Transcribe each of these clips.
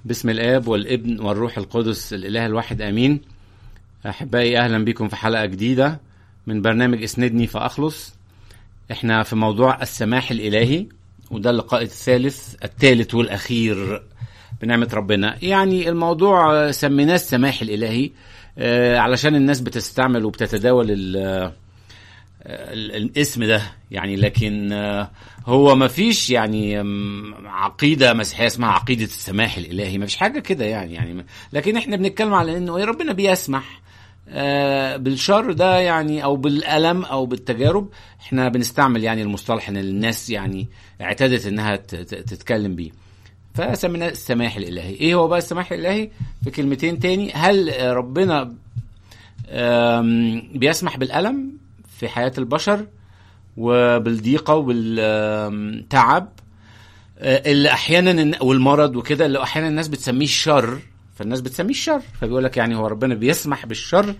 باسم الاب والابن والروح القدس الاله الواحد امين احبائي اهلا بكم في حلقه جديده من برنامج اسندني فاخلص احنا في موضوع السماح الالهي وده اللقاء الثالث الثالث والاخير بنعمه ربنا يعني الموضوع سميناه السماح الالهي آه، علشان الناس بتستعمل وبتتداول ال- ال- الاسم ده يعني لكن آه، هو ما فيش يعني آم، عقيده مسيحيه اسمها عقيده السماح الالهي ما فيش حاجه كده يعني يعني لكن احنا بنتكلم على انه إيه ربنا بيسمح آه، بالشر ده يعني او بالالم او بالتجارب احنا بنستعمل يعني المصطلح ان الناس يعني اعتادت انها ت- ت- تتكلم بيه فسميناه السماح الالهي ايه هو بقى السماح الالهي في كلمتين تاني هل آه، ربنا آم، بيسمح بالالم في حياه البشر وبالضيقه وبالتعب آه، اللي احيانا الن- والمرض وكده اللي احيانا الناس بتسميه الشر فالناس بتسميه الشر فبيقول لك يعني هو ربنا بيسمح بالشر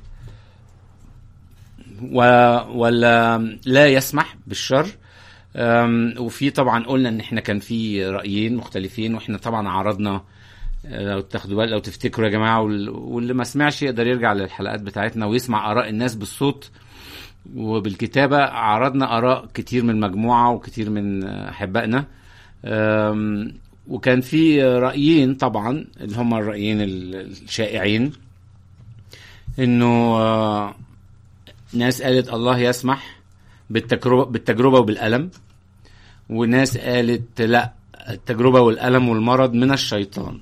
و... ولا لا يسمح بالشر أم، وفي طبعا قلنا ان احنا كان في رايين مختلفين واحنا طبعا عرضنا آه، لو تاخدوا بال لو تفتكروا يا جماعه وال- واللي ما سمعش يقدر يرجع للحلقات بتاعتنا ويسمع اراء الناس بالصوت وبالكتابه عرضنا اراء كتير من مجموعه وكتير من آه، احبائنا أم، وكان في رايين طبعا اللي هم الرايين ال- الشائعين انه آه، ناس قالت الله يسمح بالتجربه بالتجربه وبالالم وناس قالت لا التجربه والالم والمرض من الشيطان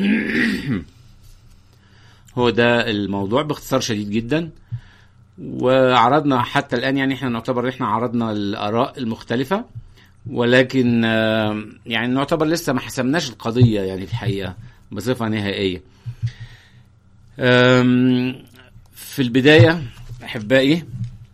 هو ده الموضوع باختصار شديد جدا وعرضنا حتى الان يعني احنا نعتبر احنا عرضنا الاراء المختلفه ولكن آه، يعني نعتبر لسه ما حسمناش القضيه يعني في الحقيقه بصفه نهائيه آم، في البدايه احبائي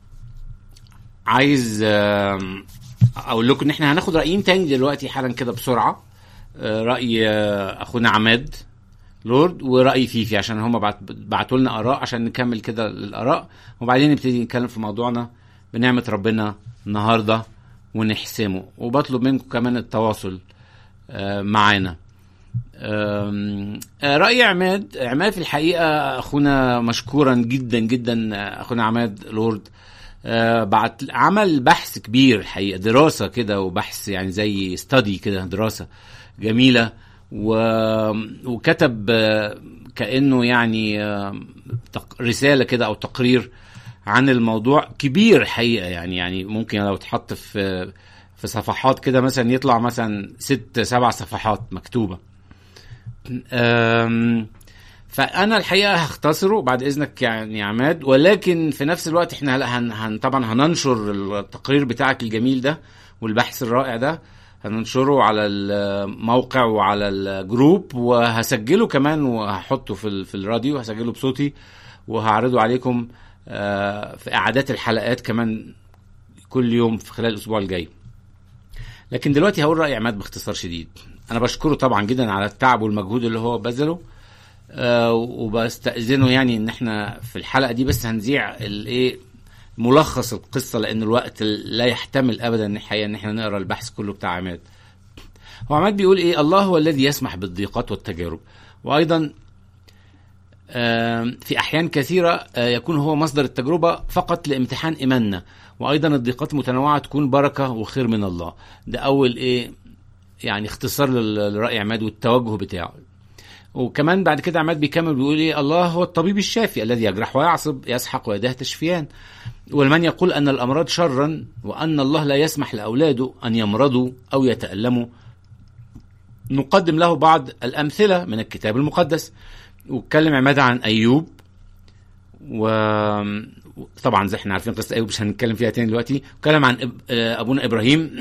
عايز آم، اقول لكم ان احنا هناخد رايين تاني دلوقتي حالا كده بسرعه آه، راي آه، اخونا عماد لورد وراي فيفي عشان هم بعتوا لنا اراء عشان نكمل كده الاراء وبعدين نبتدي نتكلم في موضوعنا بنعمه ربنا النهارده ونحسمه وبطلب منكم كمان التواصل آه، معانا آم، آه، رأي عماد عماد في الحقيقة أخونا مشكورا جدا جدا آه، أخونا عماد لورد آه، بعت عمل بحث كبير الحقيقة دراسة كده وبحث يعني زي ستادي كده دراسة جميلة و... وكتب آه، كأنه يعني آه، تق- رسالة كده أو تقرير عن الموضوع كبير الحقيقة يعني يعني ممكن لو اتحط في في صفحات كده مثلا يطلع مثلا ست سبع صفحات مكتوبة أم، فانا الحقيقه هختصره بعد اذنك يعني يا عماد ولكن في نفس الوقت احنا هلا هن هن طبعا هننشر التقرير بتاعك الجميل ده والبحث الرائع ده هننشره على الموقع وعلى الجروب وهسجله كمان وهحطه في ال- في الراديو هسجله بصوتي وهعرضه عليكم آه، في اعادات الحلقات كمان كل يوم في خلال الاسبوع الجاي لكن دلوقتي هقول راي عماد باختصار شديد انا بشكره طبعا جدا على التعب والمجهود اللي هو بذله آه وبستاذنه يعني ان احنا في الحلقه دي بس هنذيع الايه ملخص القصه لان الوقت لا يحتمل ابدا ان الحقيقه ان احنا نقرا البحث كله بتاع عماد هو عماد بيقول ايه الله هو الذي يسمح بالضيقات والتجارب وايضا آم، في احيان كثيره آه، يكون هو مصدر التجربه فقط لامتحان ايماننا وايضا الضيقات المتنوعه تكون بركه وخير من الله ده اول ايه يعني اختصار لل- لراي عماد والتوجه بتاعه وكمان بعد كده عماد بيكمل بيقول ايه الله هو الطبيب الشافي الذي يجرح ويعصب يسحق ويداه تشفيان ولمن يقول ان الامراض شرا وان الله لا يسمح لاولاده ان يمرضوا او يتالموا نقدم له بعض الامثله من الكتاب المقدس واتكلم عماد عن ايوب و طبعا زي احنا عارفين قصه ايوب مش هنتكلم فيها تاني دلوقتي اتكلم عن إب- آه، ابونا ابراهيم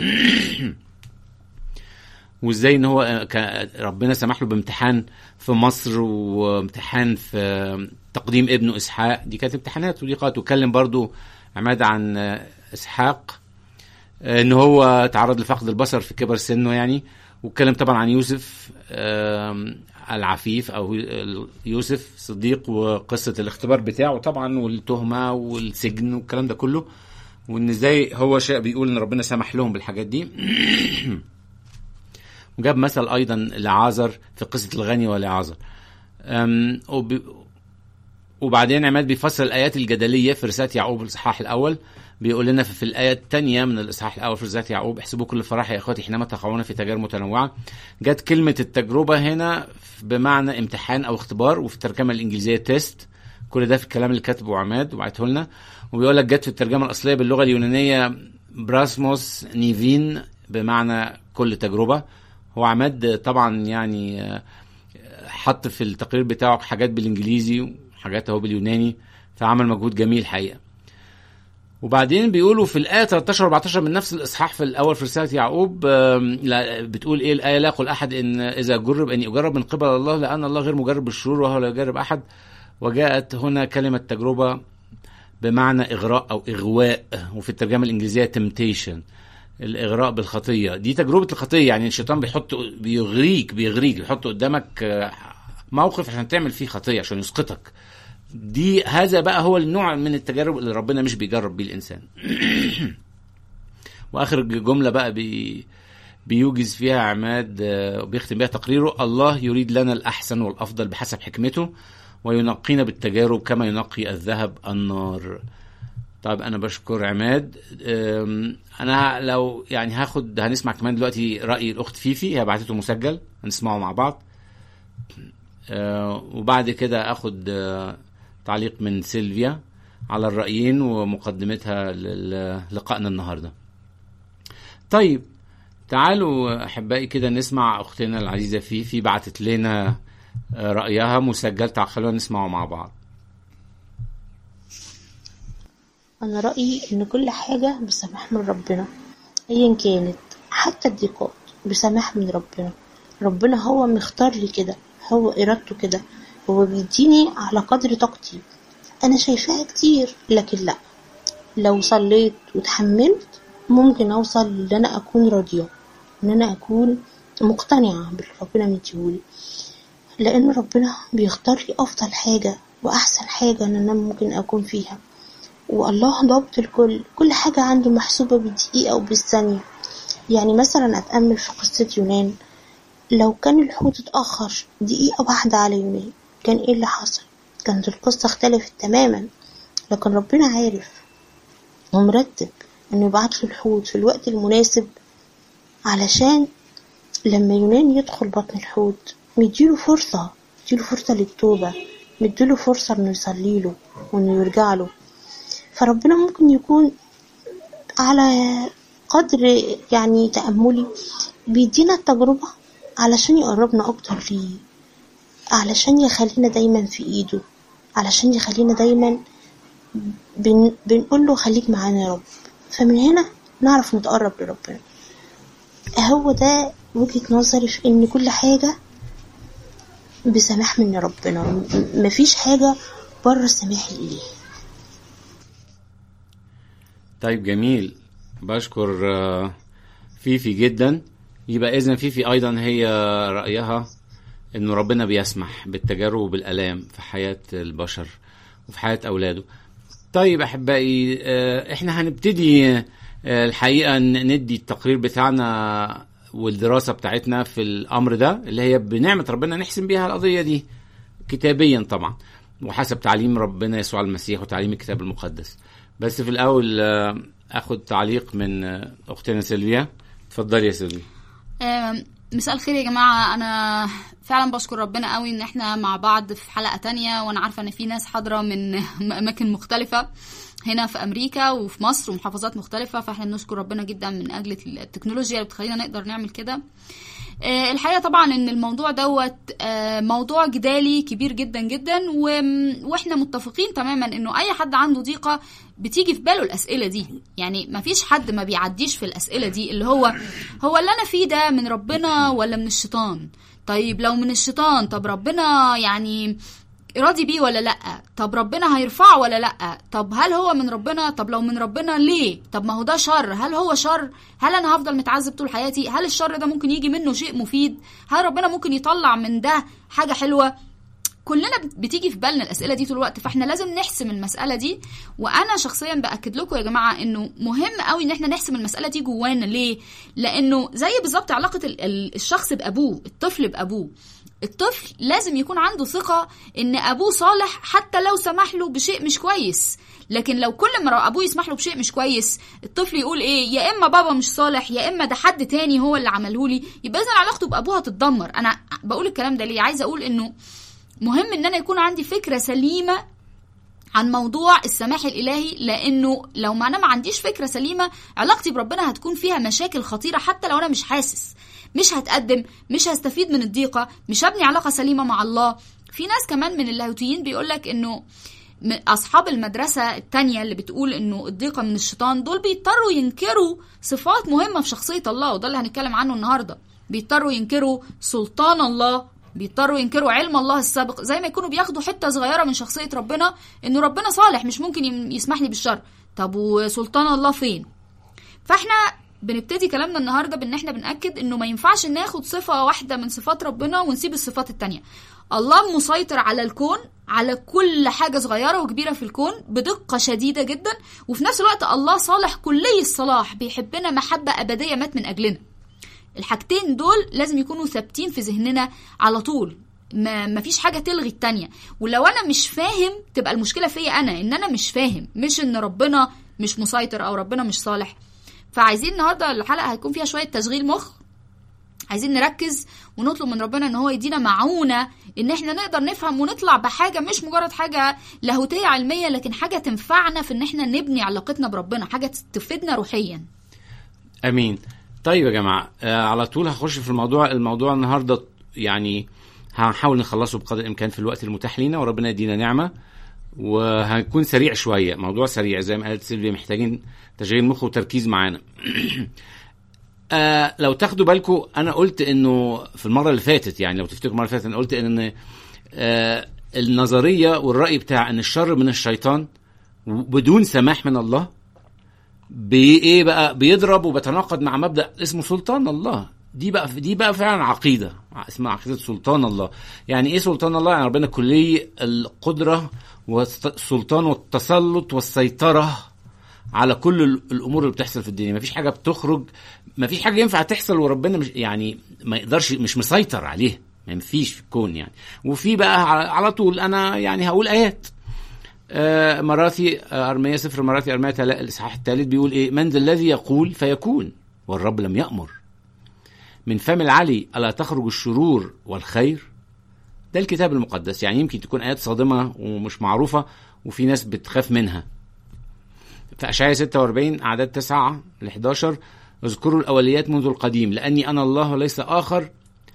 وازاي ان هو آه، كان- ربنا سمح له بامتحان في مصر وامتحان في تقديم ابنه اسحاق دي كانت امتحانات وضيقات واتكلم برضو عماد عن آه، اسحاق آه، ان هو تعرض لفقد البصر في كبر سنه يعني واتكلم طبعا عن يوسف آم، العفيف او يوسف صديق وقصه الاختبار بتاعه طبعا والتهمه والسجن والكلام ده كله وان ازاي هو شيء بيقول ان ربنا سمح لهم بالحاجات دي وجاب مثل ايضا لعازر في قصه الغني ولعازر أم، وب- وبعدين عماد بيفسر الايات الجدليه في رساله يعقوب الاصحاح الاول بيقول لنا في, في الايه الثانيه من الاصحاح الاول في رساله يعقوب احسبوا كل فرح يا اخوتي حينما تقعون في تجارب متنوعه جت كلمه التجربه هنا بمعنى امتحان او اختبار وفي الترجمه الانجليزيه تيست كل ده في الكلام اللي كاتبه عماد وبعته لنا وبيقول لك جت في الترجمه الاصليه باللغه اليونانيه براسموس نيفين بمعنى كل تجربه هو عماد طبعا يعني آه، حط في التقرير بتاعه حاجات بالانجليزي وحاجات اهو باليوناني فعمل مجهود جميل حقيقه وبعدين بيقولوا في الايه 13 14 من نفس الاصحاح في الاول في رساله يعقوب آم، لا بتقول ايه الايه لا يقول احد ان اذا جرب ان يجرب من قبل الله لان الله غير مجرب بالشرور وهو لا يجرب احد وجاءت هنا كلمه تجربه بمعنى اغراء او اغواء وفي الترجمه الانجليزيه temptation الاغراء بالخطيه دي تجربه الخطيه يعني الشيطان بيحط بيغريك بيغريك بيحط قدامك آه، موقف عشان تعمل فيه خطيه عشان يسقطك دي هذا بقى هو النوع من التجارب اللي ربنا مش بيجرب بيه الانسان واخر جمله بقى بي بيوجز فيها عماد آه، وبيختم بيها تقريره الله يريد لنا الاحسن والافضل بحسب حكمته وينقينا بالتجارب كما ينقي الذهب النار طيب انا بشكر عماد أم، انا لو يعني هاخد هنسمع كمان دلوقتي راي الاخت فيفي هي بعتته مسجل هنسمعه مع بعض أه، وبعد كده اخد أه، تعليق من سيلفيا على الرايين ومقدمتها للقائنا النهارده طيب تعالوا احبائي كده نسمع اختنا العزيزه فيفي بعتت لنا أه، رايها مسجل تعالوا خلونا نسمعه مع بعض أنا رأيي إن كل حاجة بسماح من ربنا أيا كانت حتى الضيقات بسماح من ربنا ربنا هو مختار لي كده هو إرادته كده هو بيديني على قدر طاقتي أنا شايفاها كتير لكن لأ لو صليت وتحملت ممكن أوصل إن أنا أكون راضية إن أنا أكون مقتنعة باللي ربنا مديهولي لأن ربنا بيختار لي أفضل حاجة وأحسن حاجة إن أنا ممكن أكون فيها والله ضابط الكل كل حاجة عنده محسوبة بالدقيقة وبالثانية يعني مثلا أتأمل في قصة يونان لو كان الحوت اتأخر دقيقة واحدة على يونان كان ايه اللي حصل كانت القصة اختلفت تماما لكن ربنا عارف ومرتب انه يبعت له الحوت في الوقت المناسب علشان لما يونان يدخل بطن الحوت مديله فرصة مديله فرصة للتوبة مديله فرصة انه يصلي له وانه يرجع له فربنا ممكن يكون على قدر يعني تأملي بيدينا التجربة علشان يقربنا أكتر ليه علشان يخلينا دايما في إيده علشان يخلينا دايما بن بنقول له خليك معانا يا رب فمن هنا نعرف نتقرب لربنا هو ده وجهة نظري في إن كل حاجة بسماح من ربنا م- مفيش حاجة بره السماح الإلهي طيب جميل بشكر آه، فيفي جدا يبقى اذا فيفي ايضا هي رايها انه ربنا بيسمح بالتجارب وبالالام في حياه البشر وفي حياه اولاده طيب احبائي آه، احنا هنبتدي آه، الحقيقه ن- ندي التقرير بتاعنا والدراسه بتاعتنا في الامر ده اللي هي بنعمه ربنا نحسم بيها القضيه دي كتابيا طبعا وحسب تعليم ربنا يسوع المسيح وتعليم الكتاب المقدس بس في الاول آه، اخد تعليق من آه، اختنا سيلفيا اتفضلي يا سيلفيا آم، مساء الخير يا جماعة أنا فعلا بشكر ربنا قوي إن إحنا مع بعض في حلقة تانية وأنا عارفة إن في ناس حاضرة من أماكن مختلفة هنا في أمريكا وفي مصر ومحافظات مختلفة فإحنا بنشكر ربنا جدا من أجل التكنولوجيا اللي بتخلينا نقدر نعمل كده آه، الحقيقة طبعا ان الموضوع دوت آه، موضوع جدالي كبير جدا جدا و- واحنا متفقين تماما انه اي حد عنده ضيقة بتيجي في باله الاسئلة دي يعني مفيش حد ما بيعديش في الاسئلة دي اللي هو هو اللي انا فيه ده من ربنا ولا من الشيطان طيب لو من الشيطان طب ربنا يعني راضي بيه ولا لا طب ربنا هيرفعه ولا لا طب هل هو من ربنا طب لو من ربنا ليه طب ما هو ده شر هل هو شر هل انا هفضل متعذب طول حياتي هل الشر ده ممكن يجي منه شيء مفيد هل ربنا ممكن يطلع من ده حاجة حلوة كلنا بتيجي في بالنا الاسئله دي طول الوقت فاحنا لازم نحسم المساله دي وانا شخصيا باكد لكم يا جماعه انه مهم قوي ان احنا نحسم المساله دي جوانا ليه لانه زي بالظبط علاقه ال- ال- الشخص بابوه الطفل بابوه الطفل لازم يكون عنده ثقة إن أبوه صالح حتى لو سمح له بشيء مش كويس لكن لو كل مرة أبوه يسمح له بشيء مش كويس الطفل يقول إيه يا إما بابا مش صالح يا إما ده حد تاني هو اللي عمله لي يبقى إذا علاقته بأبوه هتتدمر أنا بقول الكلام ده ليه عايزة أقول إنه مهم إن أنا يكون عندي فكرة سليمة عن موضوع السماح الالهي لانه لو ما انا ما عنديش فكره سليمه علاقتي بربنا هتكون فيها مشاكل خطيره حتى لو انا مش حاسس مش هتقدم مش هستفيد من الضيقه مش هبني علاقه سليمه مع الله في ناس كمان من اللاهوتيين بيقول لك انه م- اصحاب المدرسه التانية اللي بتقول انه الضيقه من الشيطان دول بيضطروا ينكروا صفات مهمه في شخصيه الله وده اللي هنتكلم عنه النهارده بيضطروا ينكروا سلطان الله بيضطروا ينكروا علم الله السابق زي ما يكونوا بياخدوا حته صغيره من شخصيه ربنا انه ربنا صالح مش ممكن يم- يسمح لي بالشر طب وسلطان الله فين فاحنا بنبتدي كلامنا النهارده بان احنا بناكد انه ما ينفعش ناخد صفه واحده من صفات ربنا ونسيب الصفات التانية الله مسيطر على الكون على كل حاجة صغيرة وكبيرة في الكون بدقة شديدة جدا وفي نفس الوقت الله صالح كلي الصلاح بيحبنا محبة أبدية مات من أجلنا الحاجتين دول لازم يكونوا ثابتين في ذهننا على طول ما مفيش حاجة تلغي التانية ولو أنا مش فاهم تبقى المشكلة فيا أنا إن أنا مش فاهم مش إن ربنا مش مسيطر أو ربنا مش صالح فعايزين النهاردة الحلقة هيكون فيها شوية تشغيل مخ عايزين نركز ونطلب من ربنا ان هو يدينا معونه ان احنا نقدر نفهم ونطلع بحاجه مش مجرد حاجه لاهوتيه علميه لكن حاجه تنفعنا في ان احنا نبني علاقتنا بربنا حاجه تفيدنا روحيا امين طيب يا جماعه آه على طول هخش في الموضوع الموضوع النهارده يعني هنحاول نخلصه بقدر الامكان في الوقت المتاح لينا وربنا يدينا نعمه وهنكون سريع شويه موضوع سريع زي ما قالت سيلفيا محتاجين تشغيل مخ وتركيز معانا آه لو تاخدوا بالكم انا قلت انه في المره اللي فاتت يعني لو تفتكروا المره اللي فاتت انا قلت ان آه النظريه والراي بتاع ان الشر من الشيطان بدون سماح من الله بايه بقى بيضرب وبيتناقض مع مبدا اسمه سلطان الله دي بقى دي بقى فعلا عقيده اسمها عقيده سلطان الله يعني ايه سلطان الله يعني ربنا كلي القدره والسلطان والتسلط والسيطره على كل ال- الامور اللي بتحصل في الدنيا مفيش حاجه بتخرج مفيش حاجه ينفع تحصل وربنا مش يعني ما يقدرش مش مسيطر عليه ما فيش في الكون يعني وفي بقى على- على طول انا يعني هقول ايات آه، مراثي آه، أرمية سفر مراثي أرمية تلا- الإصحاح الثالث بيقول إيه من ذا الذي يقول فيكون والرب لم يأمر من فم العلي ألا تخرج الشرور والخير ده الكتاب المقدس يعني يمكن تكون آيات صادمة ومش معروفة وفي ناس بتخاف منها في أشعياء 46 أعداد 9 ل 11 اذكروا الأوليات منذ القديم لأني أنا الله وليس آخر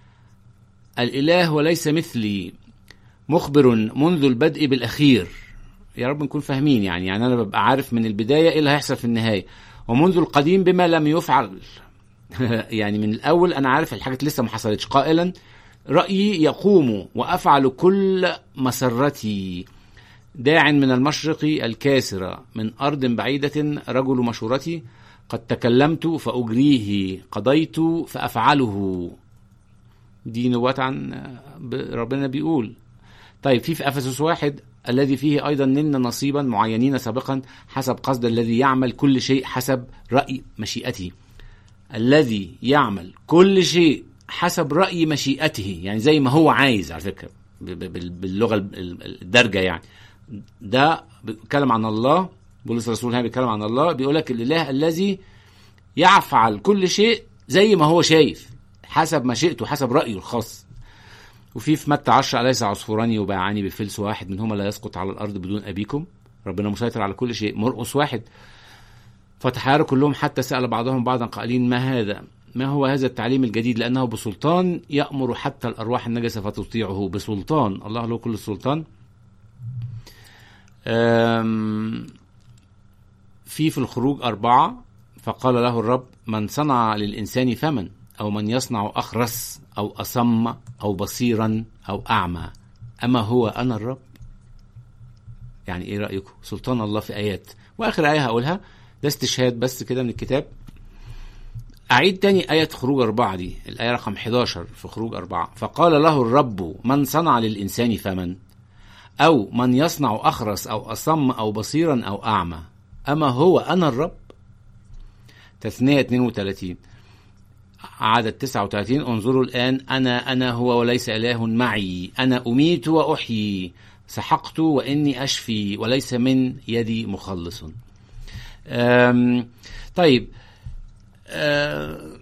الإله وليس مثلي مخبر منذ البدء بالأخير يا رب نكون فاهمين يعني يعني أنا ببقى عارف من البداية إيه اللي هيحصل في النهاية ومنذ القديم بما لم يفعل يعني من الأول أنا عارف الحاجات لسه ما حصلتش قائلا رأيي يقوم وأفعل كل مسرتي داع من المشرق الكاسرة من أرض بعيدة رجل مشورتي قد تكلمت فأجريه قضيت فأفعله دي نبوات عن ب- ربنا بيقول طيب في في افسس واحد الذي فيه ايضا نلنا نصيبا معينين سابقا حسب قصد الذي يعمل كل شيء حسب راي مشيئته الذي يعمل كل شيء حسب راي مشيئته يعني زي ما هو عايز على فكره ب- ب- بال- باللغه ال- ال- الدارجه يعني ده بيتكلم عن الله بولس الرسول هنا بيتكلم عن الله بيقول لك الاله الذي يفعل كل شيء زي ما هو شايف حسب مشيئته حسب رايه الخاص وفي في متى 10 أليس عصفوران يباعان بفلس واحد منهما لا يسقط على الأرض بدون أبيكم ربنا مسيطر على كل شيء مرقص واحد فتحيروا كلهم حتى سأل بعضهم بعضا قائلين ما هذا ما هو هذا التعليم الجديد لأنه بسلطان يأمر حتى الأرواح النجسة فتطيعه بسلطان الله له كل السلطان أم، في في الخروج أربعة فقال له الرب من صنع للإنسان فمن أو من يصنع أخرس أو أصم أو بصيرا أو أعمى أما هو أنا الرب يعني إيه رأيكم سلطان الله في آيات وآخر آية هقولها ده استشهاد بس كده من الكتاب أعيد تاني آية خروج أربعة دي الآية رقم 11 في خروج أربعة فقال له الرب من صنع للإنسان فمن أو من يصنع أخرس أو أصم أو بصيرا أو أعمى أما هو أنا الرب تثنية 32 عدد 39 انظروا الآن أنا أنا هو وليس إله معي أنا أميت وأحيي سحقت وإني أشفي وليس من يدي مخلص أم طيب أه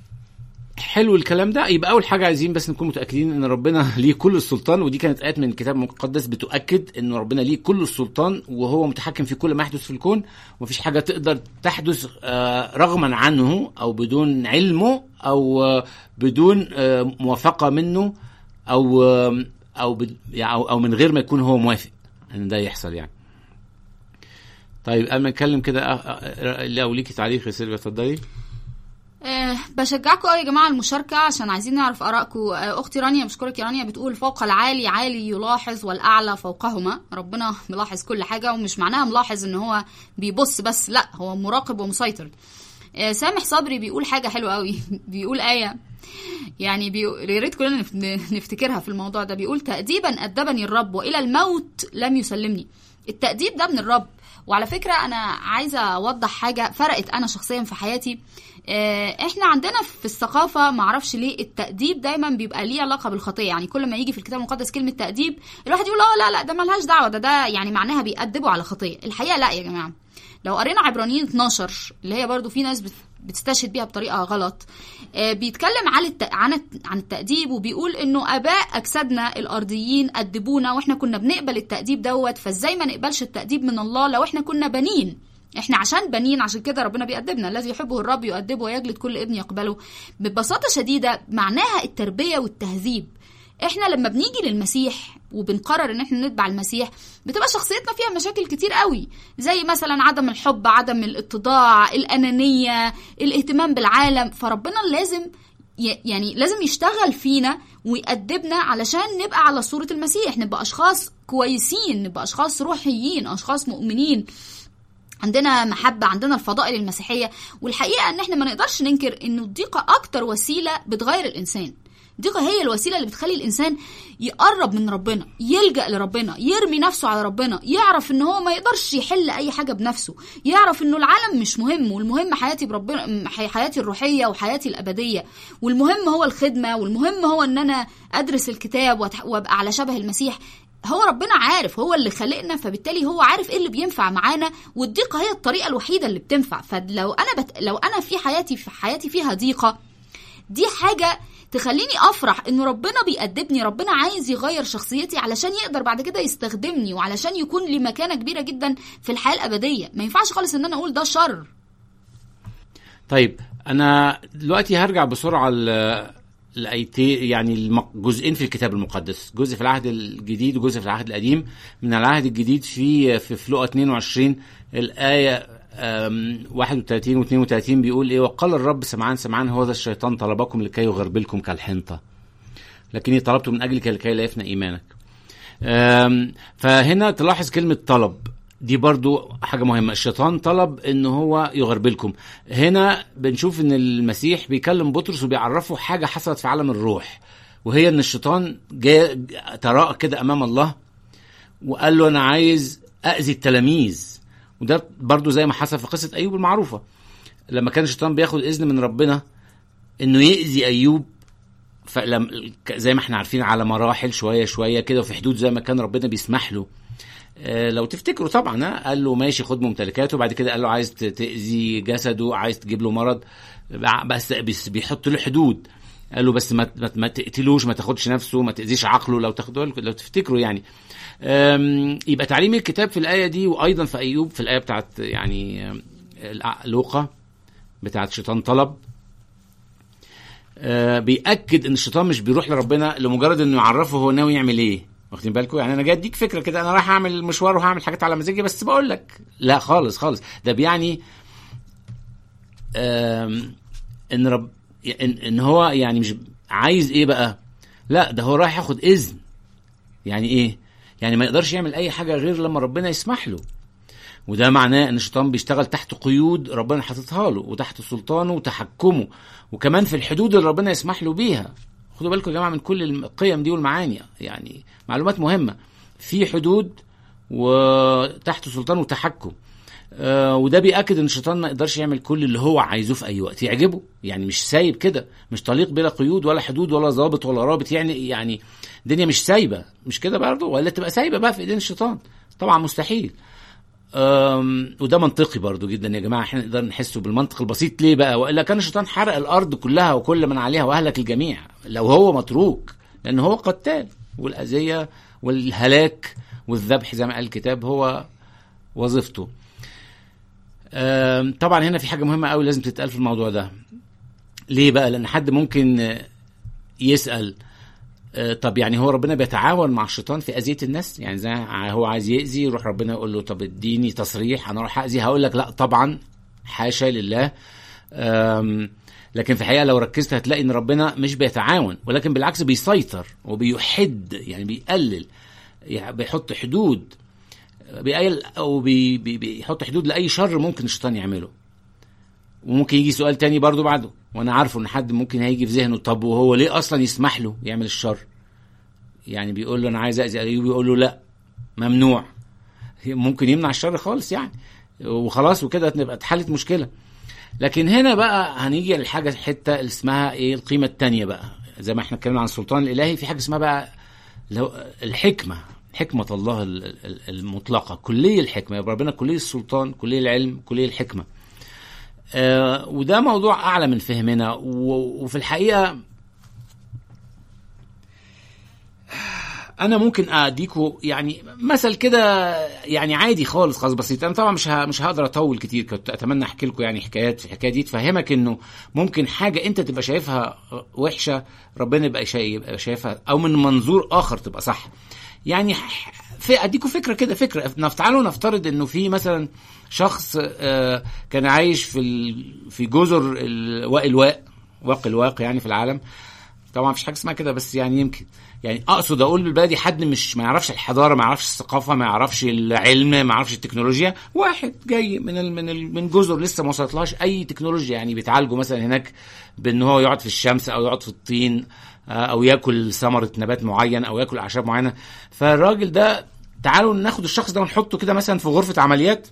حلو الكلام ده يبقى اول حاجه عايزين بس نكون متاكدين ان ربنا ليه كل السلطان ودي كانت ايات من الكتاب المقدس بتؤكد ان ربنا ليه كل السلطان وهو متحكم في كل ما يحدث في الكون ومفيش حاجه تقدر تحدث آه، رغما عنه او بدون علمه او آه، بدون آه، موافقه منه او آه، او بد- يعني او أو من غير ما يكون هو موافق ان ده يحصل يعني طيب قبل ما نتكلم كده آه، آه، لو ليكي تعليق يا سيلفيا اتفضلي أه بشجعكم قوي يا جماعه المشاركه عشان عايزين نعرف ارائكم أه اختي رانيا بشكرك يا رانيا بتقول فوق العالي عالي يلاحظ والاعلى فوقهما ربنا ملاحظ كل حاجه ومش معناها ملاحظ ان هو بيبص بس لا هو مراقب ومسيطر أه سامح صبري بيقول حاجه حلوه قوي بيقول ايه يعني بيقول يا ريت كلنا نف- نفتكرها في الموضوع ده بيقول تأديبا أدبني الرب وإلى الموت لم يسلمني التأديب ده من الرب وعلى فكرة أنا عايزة أوضح حاجة فرقت أنا شخصيا في حياتي آه، احنا عندنا في الثقافة معرفش ليه التأديب دايما بيبقى ليه علاقة بالخطية يعني كل ما يجي في الكتاب المقدس كلمة تأديب الواحد يقول اه لا لا ده ملهاش دعوة ده ده يعني معناها بيأدبوا على خطية الحقيقة لا يا جماعة لو قرينا عبرانيين 12 اللي هي برضو في ناس بت- بتستشهد بيها بطريقه غلط آه، بيتكلم عن الت... عن الت- عن التأديب وبيقول انه اباء اجسادنا الارضيين ادبونا واحنا كنا بنقبل التأديب دوت فازاي ما نقبلش التأديب من الله لو احنا كنا بنين احنا عشان بنين عشان كده ربنا بيأدبنا الذي يحبه الرب يؤدبه ويجلد كل ابن يقبله ببساطه شديده معناها التربيه والتهذيب احنا لما بنيجي للمسيح وبنقرر ان احنا نتبع المسيح بتبقى شخصيتنا فيها مشاكل كتير قوي زي مثلا عدم الحب عدم الاتضاع الانانيه الاهتمام بالعالم فربنا لازم ي- يعني لازم يشتغل فينا ويأدبنا علشان نبقى على صورة المسيح نبقى أشخاص كويسين نبقى أشخاص روحيين أشخاص مؤمنين عندنا محبة عندنا الفضائل المسيحية والحقيقة ان احنا ما نقدرش ننكر انه الضيقة اكتر وسيلة بتغير الانسان الضيقة هي الوسيلة اللي بتخلي الانسان يقرب من ربنا يلجأ لربنا يرمي نفسه على ربنا يعرف ان هو ما يقدرش يحل اي حاجة بنفسه يعرف انه العالم مش مهم والمهم حياتي بربنا حي- حياتي الروحية وحياتي الابدية والمهم هو الخدمة والمهم هو ان انا ادرس الكتاب وأتح- وابقى على شبه المسيح هو ربنا عارف هو اللي خلقنا فبالتالي هو عارف ايه اللي بينفع معانا والضيقه هي الطريقه الوحيده اللي بتنفع فلو انا بت... لو انا في حياتي في حياتي فيها ضيقه دي حاجه تخليني افرح ان ربنا بيأدبني ربنا عايز يغير شخصيتي علشان يقدر بعد كده يستخدمني وعلشان يكون لي مكانه كبيره جدا في الحياه الابديه ما ينفعش خالص ان انا اقول ده شر طيب انا دلوقتي هرجع بسرعه ل الايتين يعني المق- جزئين في الكتاب المقدس جزء في العهد الجديد وجزء في العهد القديم من العهد الجديد في في في لقا 22 الايه أم، 31 و 32 بيقول ايه وقال الرب سمعان سمعان هذا الشيطان طلبكم لكي يغربلكم كالحنطه لكني طلبت من اجلك لكي لا يفنى ايمانك أم، فهنا تلاحظ كلمة طلب دي برضو حاجة مهمة الشيطان طلب ان هو يغربلكم هنا بنشوف ان المسيح بيكلم بطرس وبيعرفه حاجة حصلت في عالم الروح وهي ان الشيطان جاء تراءى كده امام الله وقال له انا عايز اذي التلاميذ وده برضو زي ما حصل في قصة ايوب المعروفة لما كان الشيطان بياخد اذن من ربنا انه يأذي ايوب فلم زي ما احنا عارفين على مراحل شويه شويه كده وفي حدود زي ما كان ربنا بيسمح له آه، لو تفتكروا طبعا ها، قال له ماشي خد ممتلكاته وبعد كده قال له عايز ت- تاذي جسده عايز تجيب له مرض بس بس بيحط له حدود قال له بس ما ما- ما تقتلوش ما تاخدش نفسه ما تاذيش عقله لو تاخدوا لو تفتكروا يعني آم، يبقى تعليم الكتاب في الايه دي وايضا في ايوب في الايه بتاعت يعني آم، الع- لوقا بتاعت شيطان طلب آه، بيأكد ان الشيطان مش بيروح لربنا لمجرد انه يعرفه هو ناوي يعمل ايه واخدين بالكم يعني انا جاي اديك فكره كده انا رايح اعمل مشوار وهعمل حاجات على مزاجي بس بقول لك لا خالص خالص ده بيعني آم، ان رب ان, ان هو يعني مش عايز ايه بقى لا ده هو رايح ياخد اذن يعني ايه يعني ما يقدرش يعمل اي حاجه غير لما ربنا يسمح له وده معناه ان الشيطان بيشتغل تحت قيود ربنا حاططها له وتحت سلطانه وتحكمه وكمان في الحدود اللي ربنا يسمح له بيها خدوا بالكم يا جماعه من كل القيم دي والمعاني يعني معلومات مهمه في حدود وتحت سلطان وتحكم آه وده بيأكد ان الشيطان ما يقدرش يعمل كل اللي هو عايزه في اي وقت يعجبه يعني مش سايب كده مش طليق بلا قيود ولا حدود ولا ضابط ولا رابط يعني يعني الدنيا مش سايبه مش كده برضه ولا تبقى سايبه بقى في ايدين الشيطان طبعا مستحيل أم، وده منطقي برضو جدا يا جماعه احنا نقدر نحسه بالمنطق البسيط ليه بقى والا كان الشيطان حرق الارض كلها وكل من عليها واهلك الجميع لو هو متروك لان هو قتال والاذيه والهلاك والذبح زي ما قال الكتاب هو وظيفته أم، طبعا هنا في حاجه مهمه قوي لازم تتقال في الموضوع ده ليه بقى لان حد ممكن آه، يسال آه، طب يعني هو ربنا بيتعاون مع الشيطان في اذيه الناس يعني زي هو عايز يأذي يروح ربنا يقول له طب اديني تصريح انا اروح اذي هقول لك لا طبعا حاشا لله أم، لكن في الحقيقه لو ركزت هتلاقي ان ربنا مش بيتعاون ولكن بالعكس بيسيطر وبيحد يعني بيقلل يعني بيحط حدود بيقل او بي بي بيحط حدود لاي شر ممكن الشيطان يعمله وممكن يجي سؤال تاني برضو بعده وانا عارفه ان حد ممكن هيجي في ذهنه طب وهو ليه اصلا يسمح له يعمل الشر يعني بيقول له انا عايز اذي ايوب يقول له لا ممنوع ممكن يمنع الشر خالص يعني وخلاص وكده تبقى اتحلت مشكله لكن هنا بقى هنيجي للحاجه الحته اللي اسمها ايه القيمه الثانيه بقى زي ما احنا اتكلمنا عن السلطان الالهي في حاجه اسمها بقى اللي هو الحكمه حكمه الله ال- ال- المطلقه كليه الحكمه يبقى ربنا كليه السلطان كليه العلم كليه الحكمه آه وده موضوع اعلى من فهمنا و- وفي الحقيقه انا ممكن اديكوا يعني مثل كده يعني عادي خالص خالص بسيط انا طبعا مش ه- مش هقدر اطول كتير كنت اتمنى احكي لكم يعني حكايات في الحكايه دي تفهمك انه ممكن حاجه انت تبقى شايفها وحشه ربنا يبقى شايف يبقى شايفها او من منظور اخر تبقى صح يعني ح- في اديكوا فكره كده فكره نف- تعالوا نفترض انه في مثلا شخص آه، كان عايش في ال- في جزر الواء الواء واق الواق يعني في العالم طبعا مفيش حاجه اسمها كده بس يعني يمكن يعني اقصد اقول بالبلدي حد مش ما يعرفش الحضاره ما يعرفش الثقافه ما يعرفش العلم ما يعرفش التكنولوجيا واحد جاي من ال من ال من جزر لسه ما وصلتلهاش اي تكنولوجيا يعني بيتعالجوا مثلا هناك بان هو يقعد في الشمس او يقعد في الطين آه، او ياكل ثمره نبات معين او ياكل اعشاب معينه فالراجل ده تعالوا ناخد الشخص ده ونحطه كده مثلا في غرفه عمليات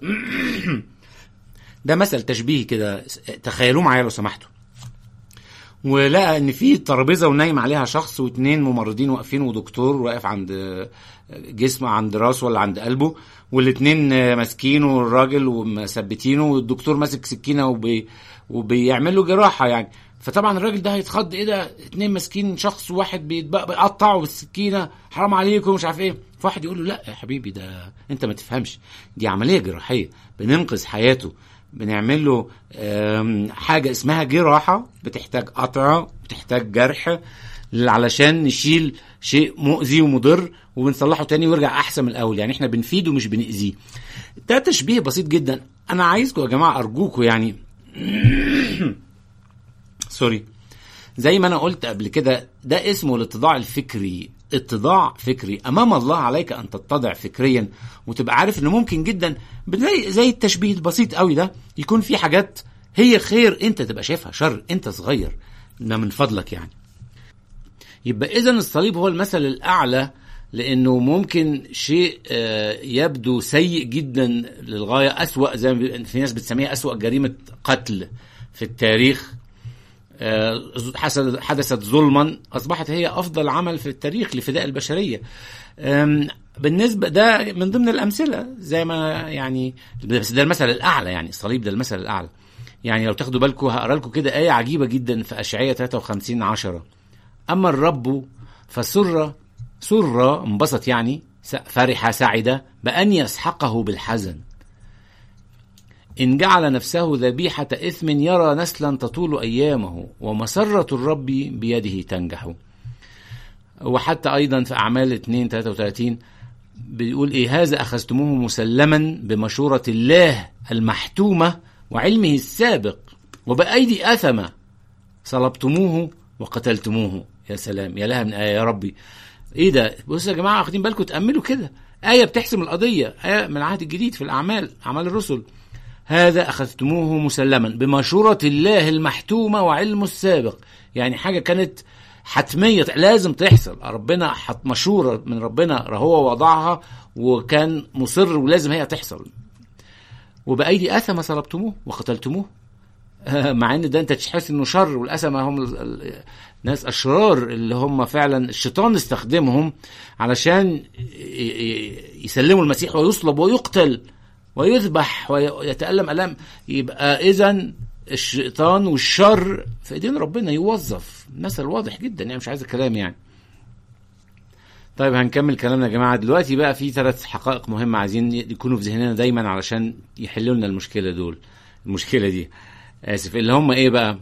ده مثل تشبيهي كده تخيلوه معايا لو سمحتوا ولقى ان في ترابيزه ونايم عليها شخص واثنين ممرضين واقفين ودكتور واقف عند جسمه عند راسه ولا عند قلبه والاثنين ماسكينه الراجل ومثبتينه والدكتور ماسك سكينه وبي وبيعمل له جراحه يعني فطبعا الراجل ده هيتخض ايه ده اتنين ماسكين شخص واحد بيتبق- بيقطعه بالسكينه حرام عليكم مش عارف ايه فواحد يقول له لا يا حبيبي ده انت ما تفهمش دي عمليه جراحيه بننقذ حياته بنعمل له آم، حاجه اسمها جراحه بتحتاج قطع بتحتاج جرح علشان نشيل شيء مؤذي ومضر وبنصلحه تاني ويرجع احسن من الاول يعني احنا بنفيده مش بنأذيه ده تشبيه بسيط جدا انا عايزكم يا جماعه ارجوكم يعني سوري زي ما انا قلت قبل كده ده اسمه الاتضاع الفكري اتضاع فكري امام الله عليك ان تتضع فكريا وتبقى عارف انه ممكن جدا زي زي التشبيه البسيط قوي ده يكون في حاجات هي خير انت تبقى شايفها شر انت صغير ده من فضلك يعني يبقى اذا الصليب هو المثل الاعلى لانه ممكن شيء آه، يبدو سيء جدا للغايه اسوا زي ما بي- في ناس بتسميها اسوا جريمه قتل في التاريخ آه، حصل- حدثت ظلما اصبحت هي افضل عمل في التاريخ لفداء البشريه آم، بالنسبه ده من ضمن الامثله زي ما يعني بس ده المثل الاعلى يعني الصليب ده المثل الاعلى يعني لو تاخدوا بالكم هقرا لكم كده ايه عجيبه جدا في اشعياء 53 10 اما الرب فسر سر انبسط يعني س- فرح سعد بان يسحقه بالحزن إن جعل نفسه ذبيحة إثم يرى نسلا تطول أيامه ومسرة الرب بيده تنجح وحتى أيضا في أعمال 2 33 بيقول إيه هذا أخذتموه مسلما بمشورة الله المحتومة وعلمه السابق وبأيدي أثمة صلبتموه وقتلتموه يا سلام يا لها من آية يا ربي ايه ده بصوا يا جماعه واخدين بالكم تاملوا كده آية بتحسم القضية آية من العهد الجديد في الأعمال أعمال الرسل هذا أخذتموه مسلما بمشورة الله المحتومة وعلمه السابق يعني حاجة كانت حتمية لازم تحصل ربنا حط مشورة من ربنا هو وضعها وكان مصر ولازم هي تحصل وبأيدي أثم صلبتموه وقتلتموه مع ان ده انت تحس انه شر والاسمه هم ال- ال- ناس اشرار اللي هم فعلا الشيطان استخدمهم علشان ي- ي- يسلموا المسيح ويصلب ويقتل ويذبح ويتألم ألم يبقى إذا الشيطان والشر في ايدين ربنا يوظف مثل واضح جدا يعني مش عايز الكلام يعني طيب هنكمل كلامنا يا جماعه دلوقتي بقى في ثلاث حقائق مهمه عايزين يكونوا في ذهننا دايما علشان يحلوا لنا المشكله دول المشكله دي اسف اللي هم ايه بقى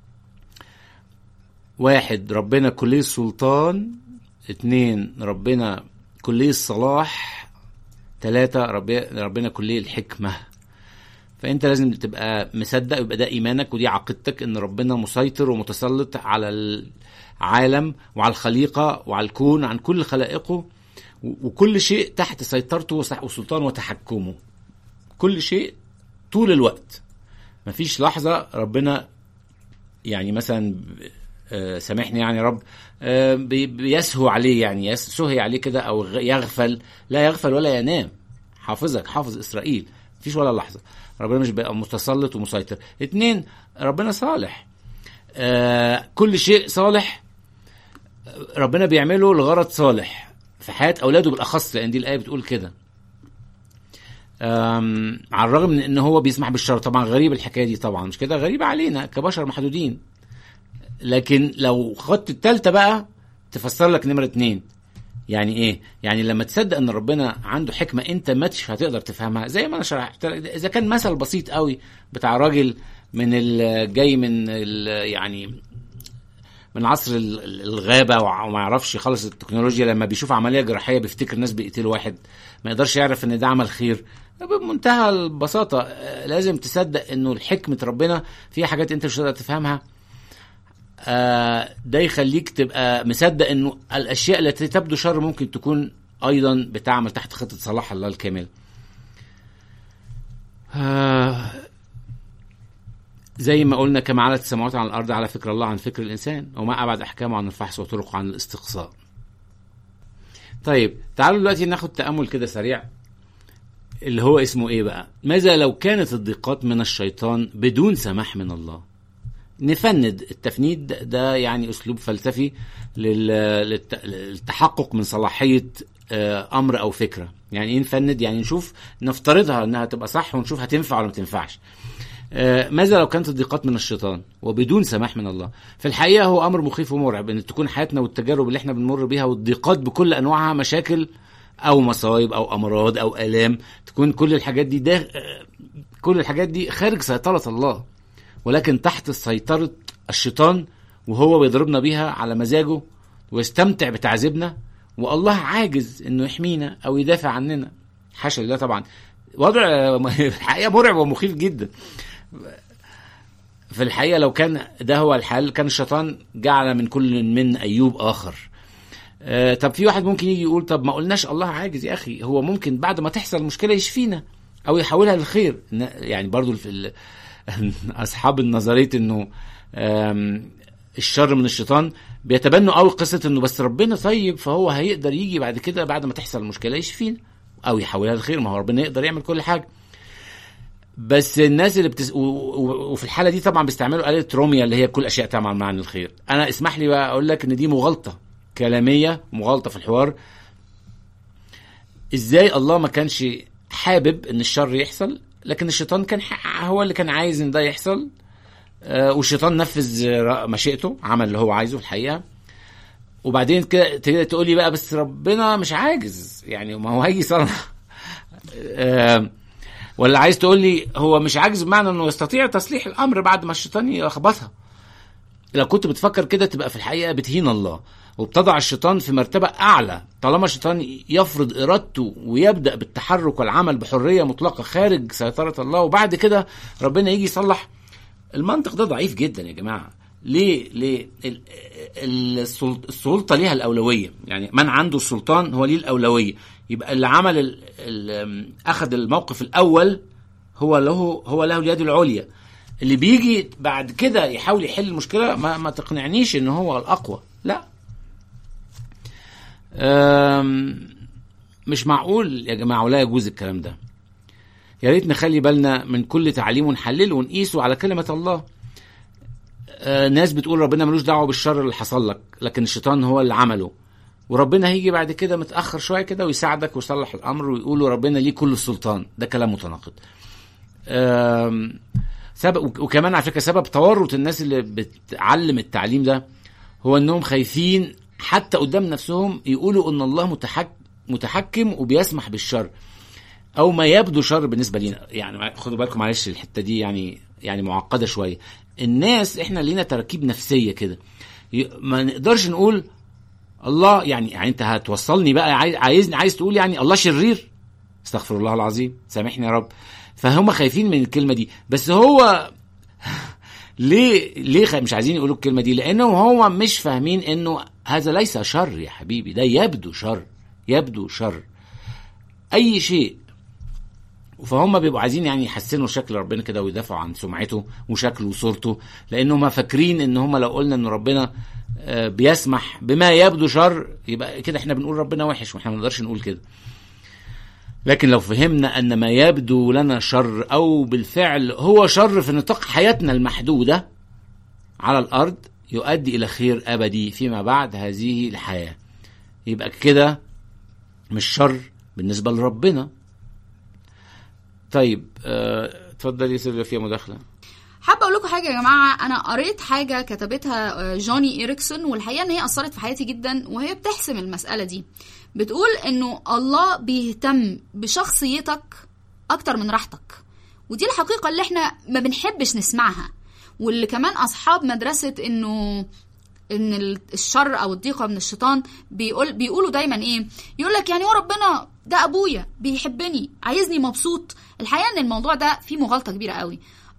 واحد ربنا كلي السلطان اتنين ربنا كلي الصلاح تلاتة ربي- ربنا كلي الحكمة فانت لازم تبقى مصدق يبقى ده ايمانك ودي عقيدتك ان ربنا مسيطر ومتسلط على العالم وعلى الخليقة وعلى الكون عن كل خلائقه و- وكل شيء تحت سيطرته وسح- وسلطان وتحكمه كل شيء طول الوقت مفيش لحظة ربنا يعني مثلا آه، سامحني يعني يا رب آه، بي- بيسهو عليه يعني يس- سهي عليه كده او غ- يغفل لا يغفل ولا ينام حافظك حافظ اسرائيل مفيش ولا لحظه ربنا مش بقى متسلط ومسيطر اتنين ربنا صالح آه كل شيء صالح ربنا بيعمله لغرض صالح في حياه اولاده بالاخص لان دي الايه بتقول كده آم، على الرغم من ان هو بيسمح بالشر طبعا غريب الحكايه دي طبعا مش كده غريبه علينا كبشر محدودين لكن لو خدت التالتة بقى تفسر لك نمرة اتنين يعني ايه يعني لما تصدق ان ربنا عنده حكمة انت ما تش هتقدر تفهمها زي ما انا شرحت لك اذا كان مثل بسيط قوي بتاع راجل من ال- جاي من ال- يعني من عصر ال- ال- الغابة وع- وما يعرفش خالص التكنولوجيا لما بيشوف عملية جراحية بيفتكر الناس بيقتلوا واحد ما يقدرش يعرف ان ده عمل خير بمنتهى البساطة آه، لازم تصدق انه الحكمة ربنا فيها حاجات انت مش هتقدر تفهمها آه، ده يخليك تبقى مصدق انه الاشياء التي تبدو شر ممكن تكون ايضا بتعمل تحت خطه صلاح الله الكامل. آه، زي ما قلنا كما علت السماوات عن الارض على فكر الله عن فكر الانسان وما ابعد احكامه عن الفحص وطرقه عن الاستقصاء. طيب تعالوا دلوقتي ناخد تامل كده سريع اللي هو اسمه ايه بقى؟ ماذا لو كانت الضيقات من الشيطان بدون سماح من الله؟ نفند التفنيد ده- ده يعني اسلوب فلسفي لل- للت- للتحقق من صلاحيه آه، امر او فكره يعني ايه نفند يعني نشوف نفترضها انها تبقى صح ونشوف هتنفع ولا ما تنفعش آه، ماذا لو كانت الضيقات من الشيطان وبدون سماح من الله في الحقيقه هو امر مخيف ومرعب ان تكون حياتنا والتجارب اللي احنا بنمر بيها والضيقات بكل انواعها مشاكل او مصايب او امراض او الام تكون كل الحاجات دي ده آه، كل الحاجات دي خارج سيطره الله ولكن تحت سيطرة الشيطان وهو بيضربنا بيها على مزاجه ويستمتع بتعذيبنا والله عاجز انه يحمينا او يدافع عننا حاشا لله طبعا وضع الحقيقه مرعب ومخيف جدا في الحقيقه لو كان ده هو الحل كان الشيطان جعل من كل من ايوب اخر آه، طب في واحد ممكن يجي يقول طب ما قلناش الله عاجز يا اخي هو ممكن بعد ما تحصل مشكله يشفينا او يحولها للخير ن- يعني برضو في ال- اصحاب النظريه انه آم، الشر من الشيطان بيتبنوا قوي قصه انه بس ربنا طيب فهو هيقدر يجي بعد كده بعد ما تحصل المشكله يشفينا او يحولها للخير ما هو ربنا يقدر يعمل كل حاجه بس الناس اللي بتس... و... و... وفي الحاله دي طبعا بيستعملوا آلة روميا اللي هي كل اشياء تعمل معا الخير انا اسمح لي بقى اقول لك ان دي مغالطه كلاميه مغالطه في الحوار ازاي الله ما كانش حابب ان الشر يحصل لكن الشيطان كان ح- هو اللي كان عايز ان ده يحصل آه، والشيطان نفذ آه، مشيئته عمل اللي هو عايزه الحقيقه وبعدين كده تقدر تقول لي بقى بس ربنا مش عاجز يعني ما هو هيجي يصلح آه، ولا عايز تقول لي هو مش عاجز بمعنى انه يستطيع تصليح الامر بعد ما الشيطان يخبطها لو كنت بتفكر كده تبقى في الحقيقه بتهين الله وبتضع الشيطان في مرتبه اعلى طالما الشيطان يفرض ارادته ويبدا بالتحرك والعمل بحريه مطلقه خارج سيطره الله وبعد كده ربنا يجي يصلح المنطق ده ضعيف جدا يا جماعه ليه ليه ال- ال- السلط- السلطه ليها الاولويه يعني من عنده السلطان هو ليه الاولويه يبقى اللي عمل ال ال اخذ الموقف الاول هو له هو له اليد العليا اللي بيجي بعد كده يحاول يحل المشكله ما, ما تقنعنيش ان هو الاقوى لا أم، مش معقول يا جماعه ولا يجوز الكلام ده يا ريت نخلي بالنا من كل تعليم ونحلله ونقيسه على كلمه الله آه، ناس بتقول ربنا ملوش دعوه بالشر اللي حصل لك لكن الشيطان هو اللي عمله وربنا هيجي بعد كده متاخر شويه كده ويساعدك ويصلح الامر ويقولوا ربنا ليه كل السلطان ده كلام متناقض آم، سبب وكمان على فكره سبب تورط الناس اللي بتعلم التعليم ده هو انهم خايفين حتى قدام نفسهم يقولوا ان الله متحك متحكم وبيسمح بالشر او ما يبدو شر بالنسبه لينا يعني خدوا بالكم معلش الحته دي يعني يعني معقده شويه الناس احنا لينا تركيب نفسيه كده ي- ما نقدرش نقول الله يعني يعني انت هتوصلني بقى عايز عايزني عايز تقول يعني الله شرير استغفر الله العظيم سامحني يا رب فهم خايفين من الكلمه دي بس هو ليه ليه خ- مش عايزين يقولوا الكلمه دي لانه هو مش فاهمين انه هذا ليس شر يا حبيبي ده يبدو شر يبدو شر اي شيء فهم بيبقوا عايزين يعني يحسنوا شكل ربنا كده ويدافعوا عن سمعته وشكله وصورته لانهم فاكرين ان هم لو قلنا ان ربنا آه، بيسمح بما يبدو شر يبقى كده احنا بنقول ربنا وحش واحنا ما نقدرش نقول كده لكن لو فهمنا ان ما يبدو لنا شر او بالفعل هو شر في نطاق حياتنا المحدوده على الارض يؤدي الى خير ابدي فيما بعد هذه الحياه يبقى كده مش شر بالنسبه لربنا طيب آه، اتفضل يا سيلفيا فيها مداخله حابه اقول لكم حاجه يا جماعه انا قريت حاجه كتبتها آه، جوني إيريكسون والحقيقه ان هي اثرت في حياتي جدا وهي بتحسم المساله دي بتقول انه الله بيهتم بشخصيتك اكتر من راحتك ودي الحقيقه اللي احنا ما بنحبش نسمعها واللي كمان اصحاب مدرسه انه ان ال- الشر او الضيقه من الشيطان بيقول بيقولوا دايما ايه يقول لك يعني هو ربنا ده ابويا بيحبني عايزني مبسوط الحقيقه ان الموضوع ده فيه مغالطه كبيره قوي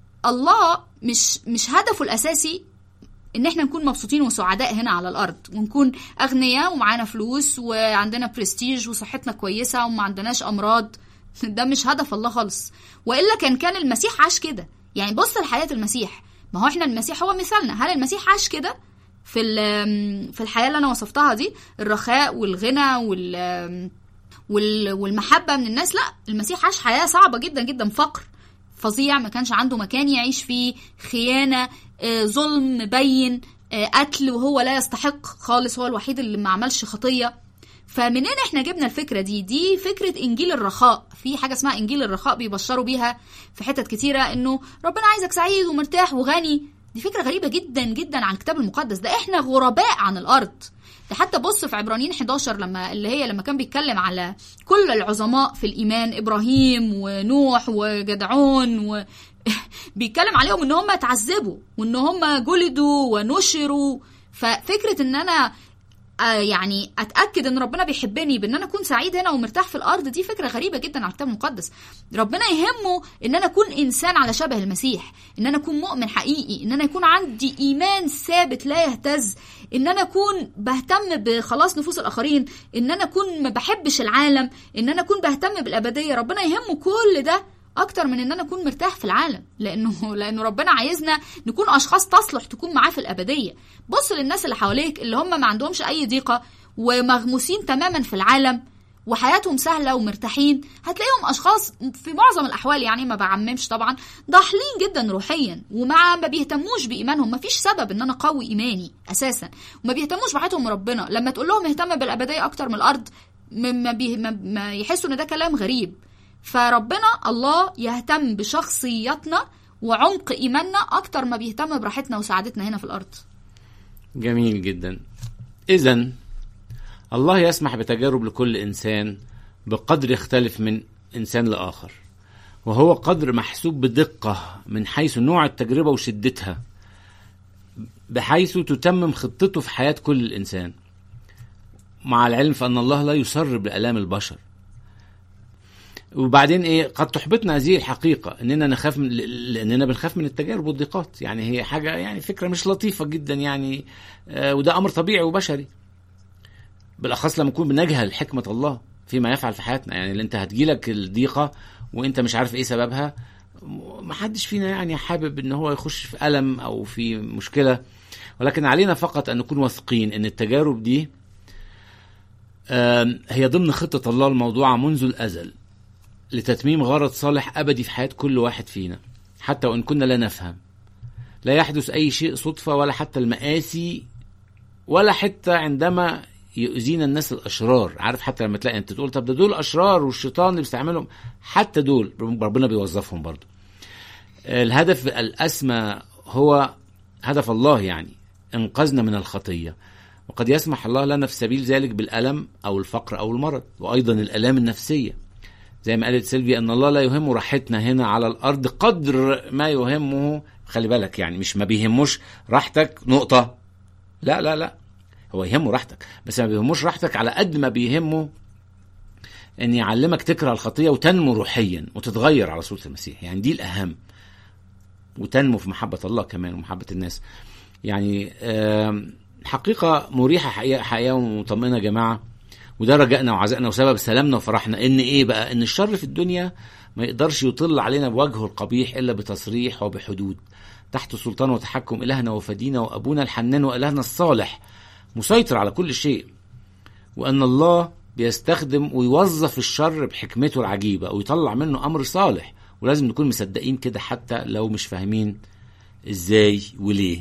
الله مش مش هدفه الاساسي ان احنا نكون مبسوطين وسعداء هنا على الارض ونكون اغنياء ومعانا فلوس وعندنا برستيج وصحتنا كويسه وما عندناش امراض ده مش هدف الله خالص والا كان كان المسيح عاش كده يعني بص لحياه المسيح ما هو احنا المسيح هو مثالنا هل المسيح عاش كده في ال- في الحياه اللي انا وصفتها دي الرخاء والغنى وال وال- والمحبه من الناس لا المسيح عاش حياه صعبه جدا جدا فقر فظيع ما كانش عنده مكان يعيش فيه خيانه آه، ظلم مبين آه، قتل وهو لا يستحق خالص هو الوحيد اللي ما عملش خطيه فمنين احنا جبنا الفكره دي دي فكره انجيل الرخاء في حاجه اسمها انجيل الرخاء بيبشروا بيها في حتت كتيره انه ربنا عايزك سعيد ومرتاح وغني دي فكره غريبه جدا جدا عن الكتاب المقدس ده احنا غرباء عن الارض ده حتى بص في عبرانيين 11 لما اللي هي لما كان بيتكلم على كل العظماء في الايمان ابراهيم ونوح وجدعون و بيتكلم عليهم ان هم اتعذبوا وان هم جلدوا ونشروا ففكره ان انا آه، يعني اتاكد ان ربنا بيحبني بان انا اكون سعيد هنا ومرتاح في الارض دي فكره غريبه جدا على الكتاب المقدس ربنا يهمه ان انا اكون انسان على شبه المسيح ان انا اكون مؤمن حقيقي ان انا يكون عندي ايمان ثابت لا يهتز ان انا اكون بهتم بخلاص نفوس الاخرين ان انا اكون ما بحبش العالم ان انا اكون بهتم بالابديه ربنا يهمه كل ده اكتر من ان انا اكون مرتاح في العالم لانه لانه ربنا عايزنا نكون اشخاص تصلح تكون معاه في الابديه بص للناس اللي حواليك اللي هم ما عندهمش اي ضيقه ومغموسين تماما في العالم وحياتهم سهله ومرتاحين هتلاقيهم اشخاص في معظم الاحوال يعني ما بعممش طبعا ضاحلين جدا روحيا ومع ما بيهتموش بايمانهم ما فيش سبب ان انا اقوي ايماني اساسا وما بيهتموش بحياتهم ربنا لما تقول لهم اهتم بالابديه اكتر من الارض ما, ما, بي ما, ما يحسوا ان ده كلام غريب فربنا الله يهتم بشخصيتنا وعمق ايماننا اكتر ما بيهتم براحتنا وسعادتنا هنا في الارض جميل جدا اذا الله يسمح بتجارب لكل انسان بقدر يختلف من انسان لاخر وهو قدر محسوب بدقه من حيث نوع التجربه وشدتها بحيث تتمم خطته في حياه كل انسان مع العلم فان الله لا يسر بالام البشر وبعدين ايه قد تحبطنا هذه الحقيقه اننا نخاف من لاننا بنخاف من التجارب والضيقات يعني هي حاجه يعني فكره مش لطيفه جدا يعني آه وده امر طبيعي وبشري بالاخص لما نكون بنجهل حكمه الله فيما يفعل في حياتنا يعني اللي انت هتجيلك الضيقه وانت مش عارف ايه سببها ما حدش فينا يعني حابب ان هو يخش في الم او في مشكله ولكن علينا فقط ان نكون واثقين ان التجارب دي آم، هي ضمن خطه الله الموضوعه منذ الازل لتتميم غرض صالح ابدي في حياه كل واحد فينا حتى وان كنا لا نفهم لا يحدث اي شيء صدفه ولا حتى المآسي ولا حتى عندما يؤذينا الناس الاشرار عارف حتى لما تلاقي انت تقول طب ده دول اشرار والشيطان اللي بيستعملهم حتى دول ربنا بيوظفهم برضو الهدف الاسمى هو هدف الله يعني انقذنا من الخطيه وقد يسمح الله لنا في سبيل ذلك بالالم او الفقر او المرض وايضا الالام النفسيه زي ما قالت سيلفيا ان الله لا يهمه راحتنا هنا على الارض قدر ما يهمه خلي بالك يعني مش ما بيهموش راحتك نقطه لا لا لا هو يهمه راحتك بس ما بيهموش راحتك على قد ما بيهمه ان يعلمك تكره الخطيه وتنمو روحيا وتتغير على صوره المسيح يعني دي الاهم وتنمو في محبه الله كمان ومحبه الناس يعني آم، حقيقه مريحه حقيقه حقيقه ومطمئنه يا جماعه وده رجائنا وعزائنا وسبب سلامنا وفرحنا ان ايه بقى ان الشر في الدنيا ما يقدرش يطل علينا بوجهه القبيح الا بتصريح وبحدود تحت سلطان وتحكم الهنا وفدينا وابونا الحنان والهنا الصالح مسيطر على كل شيء وان الله بيستخدم ويوظف الشر بحكمته العجيبه ويطلع منه امر صالح ولازم نكون مصدقين كده حتى لو مش فاهمين ازاي وليه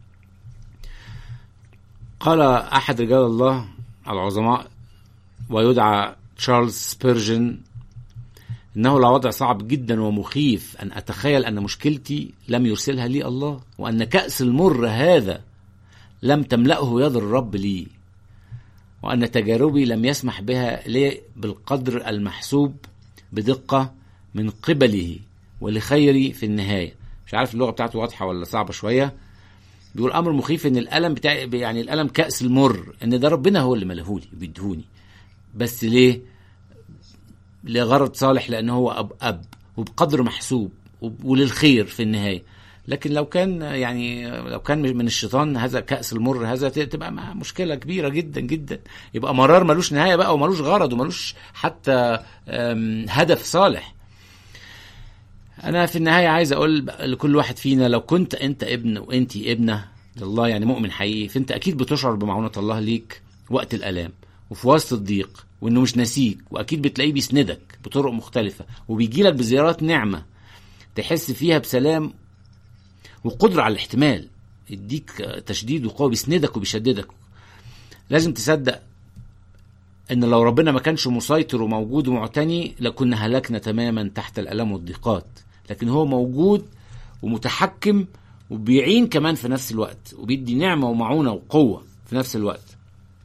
قال احد رجال الله العظماء ويدعى تشارلز سبيرجن انه لوضع صعب جدا ومخيف ان اتخيل ان مشكلتي لم يرسلها لي الله وان كاس المر هذا لم تملأه يد الرب لي وأن تجاربي لم يسمح بها لي بالقدر المحسوب بدقة من قبله ولخيري في النهاية مش عارف اللغة بتاعته واضحة ولا صعبة شوية بيقول أمر مخيف إن الألم بتاعي يعني الألم كأس المر إن ده ربنا هو اللي ملهولي بيدهوني بس ليه؟ لغرض صالح لأن هو أب أب وبقدر محسوب وب- وللخير في النهاية لكن لو كان يعني لو كان من الشيطان هذا كأس المر هذا ت- تبقى مع- مشكلة كبيرة جدا جدا يبقى مرار ملوش نهاية بقى وملوش غرض وملوش حتى أم، هدف صالح أنا في النهاية عايز أقول بقى لكل واحد فينا لو كنت أنت ابن وأنت ابنة لله يعني مؤمن حقيقي فأنت أكيد بتشعر بمعونة الله ليك وقت الآلام وفي وسط الضيق وإنه مش ناسيك وأكيد بتلاقيه بيسندك بطرق مختلفة وبيجيلك بزيارات نعمة تحس فيها بسلام وقدرة على الاحتمال يديك تشديد وقوة بيسندك وبيشددك لازم تصدق ان لو ربنا ما كانش مسيطر وموجود ومعتني لكنا هلكنا تماما تحت الالام والضيقات لكن هو موجود ومتحكم وبيعين كمان في نفس الوقت وبيدي نعمه ومعونه وقوه في نفس الوقت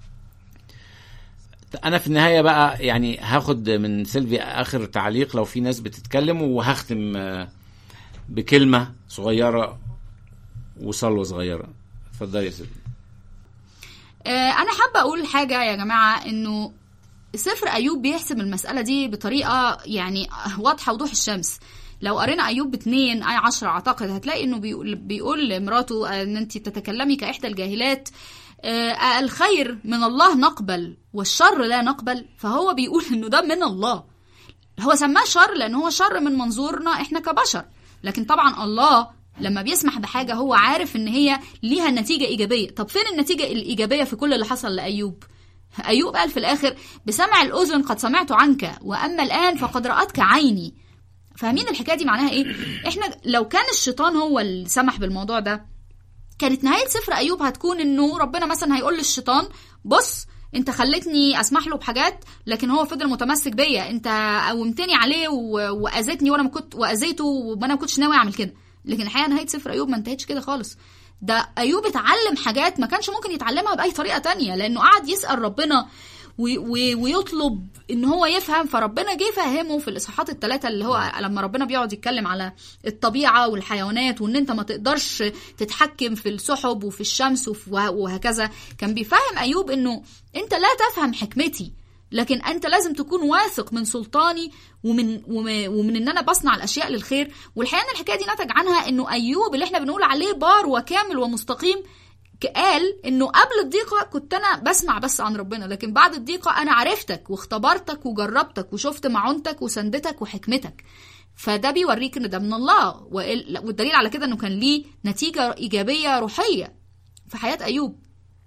انا في النهايه بقى يعني هاخد من سيلفيا اخر تعليق لو في ناس بتتكلم وهختم آه، بكلمه صغيره وصلوه صغيره اتفضلي يا سيلفيا آه، انا حابه اقول حاجه يا جماعه انه سفر ايوب بيحسم المساله دي بطريقه يعني واضحه وضوح الشمس لو قرينا ايوب 2 اي 10 اعتقد هتلاقي انه بيقول بيقول لمراته ان انت تتكلمي كاحدى الجاهلات آه، الخير من الله نقبل والشر لا نقبل فهو بيقول انه ده من الله هو سماه شر لان هو شر من منظورنا احنا كبشر لكن طبعا الله لما بيسمح بحاجه هو عارف ان هي ليها نتيجه ايجابيه طب فين النتيجه الايجابيه في كل اللي حصل لايوب ايوب قال في الاخر بسمع الاذن قد سمعت عنك واما الان فقد راتك عيني فاهمين الحكايه دي معناها ايه احنا لو كان الشيطان هو اللي سمح بالموضوع ده كانت نهايه سفر ايوب هتكون انه ربنا مثلا هيقول للشيطان بص انت خلتني اسمح له بحاجات لكن هو فضل متمسك بيا انت قومتني عليه و- واذيتني وانا ما كنت واذيته وانا ما كنتش ناوي اعمل كده لكن الحقيقه نهايه سفر ايوب ما انتهتش كده خالص ده ايوب اتعلم حاجات ما كانش ممكن يتعلمها باي طريقه تانية لانه قعد يسال ربنا وي- وي- ويطلب ان هو يفهم فربنا جه فهمه في الاصحاحات الثلاثه اللي هو لما ربنا بيقعد يتكلم على الطبيعه والحيوانات وان انت ما تقدرش تتحكم في السحب وفي الشمس وف- وه- وهكذا كان بيفهم ايوب انه انت لا تفهم حكمتي لكن انت لازم تكون واثق من سلطاني ومن ومن, ومن ان انا بصنع الاشياء للخير والحقيقه ان الحكايه دي نتج عنها انه ايوب اللي احنا بنقول عليه بار وكامل ومستقيم قال انه قبل الضيقه كنت انا بسمع بس عن ربنا لكن بعد الضيقه انا عرفتك واختبرتك وجربتك وشفت معونتك وسندتك وحكمتك فده بيوريك ان ده من الله والدليل على كده انه كان ليه نتيجه ايجابيه روحيه في حياه ايوب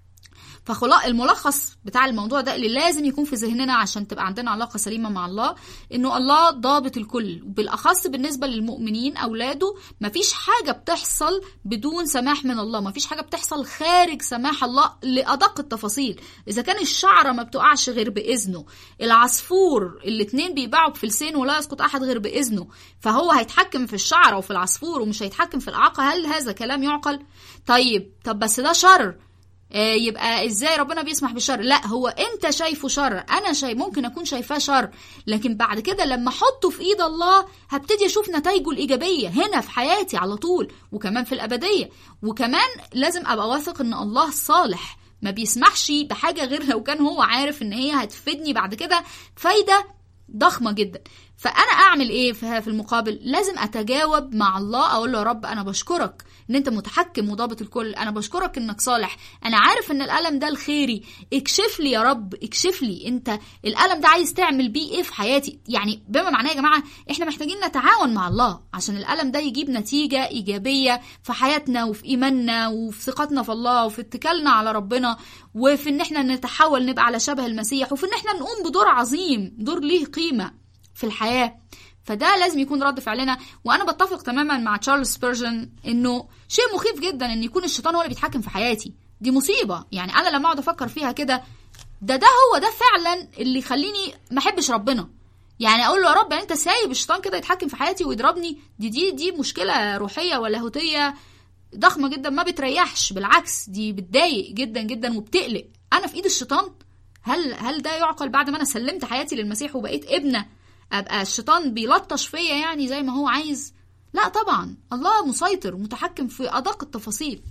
فخلاء الملخص بتاع الموضوع ده اللي لازم يكون في ذهننا عشان تبقى عندنا علاقه سليمه مع الله انه الله ضابط الكل بالاخص بالنسبه للمؤمنين اولاده مفيش حاجه بتحصل بدون سماح من الله مفيش حاجه بتحصل خارج سماح الله لادق التفاصيل اذا كان الشعره ما بتقعش غير باذنه العصفور الاتنين بيباعوا بفلسين ولا يسقط احد غير باذنه فهو هيتحكم في الشعره وفي العصفور ومش هيتحكم في الاعاقه هل هذا كلام يعقل طيب طب بس ده شر يبقى ازاي ربنا بيسمح بالشر لا هو انت شايفه شر انا شايف ممكن اكون شايفاه شر لكن بعد كده لما احطه في ايد الله هبتدي اشوف نتائجه الايجابيه هنا في حياتي على طول وكمان في الابديه وكمان لازم ابقى واثق ان الله صالح ما بيسمحش بحاجه غير لو كان هو عارف ان هي هتفيدني بعد كده فايده ضخمه جدا فانا اعمل ايه في المقابل لازم اتجاوب مع الله اقول له يا رب انا بشكرك ان انت متحكم وضابط الكل انا بشكرك انك صالح انا عارف ان الالم ده الخيري اكشف لي يا رب اكشف لي انت الالم ده عايز تعمل بيه ايه في حياتي يعني بما معناه يا جماعه احنا محتاجين نتعاون مع الله عشان الالم ده يجيب نتيجه ايجابيه في حياتنا وفي ايماننا وفي ثقتنا في الله وفي اتكالنا على ربنا وفي ان احنا نتحول نبقى على شبه المسيح وفي ان احنا نقوم بدور عظيم دور ليه قيمه في الحياه فده لازم يكون رد فعلنا وانا بتفق تماما مع تشارلز سبيرجن انه شيء مخيف جدا ان يكون الشيطان هو اللي بيتحكم في حياتي دي مصيبه يعني انا لما اقعد افكر فيها كده ده ده هو ده فعلا اللي يخليني ما احبش ربنا يعني اقول له يا رب انت سايب الشيطان كده يتحكم في حياتي ويضربني دي دي دي مشكله روحيه ولاهوتيه ضخمه جدا ما بتريحش بالعكس دي بتضايق جدا جدا وبتقلق انا في ايد الشيطان هل هل ده يعقل بعد ما انا سلمت حياتي للمسيح وبقيت ابنه ابقى الشيطان بيلطش فيا يعني زي ما هو عايز لا طبعا الله مسيطر متحكم في ادق التفاصيل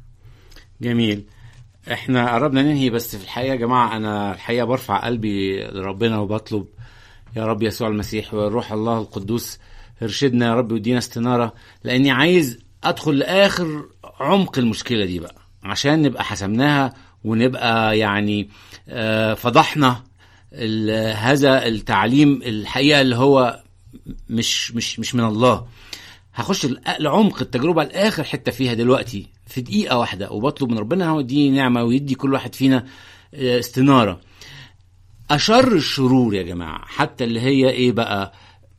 جميل احنا قربنا ننهي بس في الحقيقه يا جماعه انا الحقيقه برفع قلبي لربنا وبطلب يا رب يسوع المسيح والروح الله القدوس ارشدنا يا رب وادينا استناره لاني عايز ادخل لاخر عمق المشكله دي بقى عشان نبقى حسمناها ونبقى يعني آه فضحنا هذا التعليم الحقيقه اللي هو مش مش مش من الله هخش لعمق التجربه لاخر حته فيها دلوقتي في دقيقه واحده وبطلب من ربنا هو يديني نعمه ويدي كل واحد فينا استناره اشر الشرور يا جماعه حتى اللي هي ايه بقى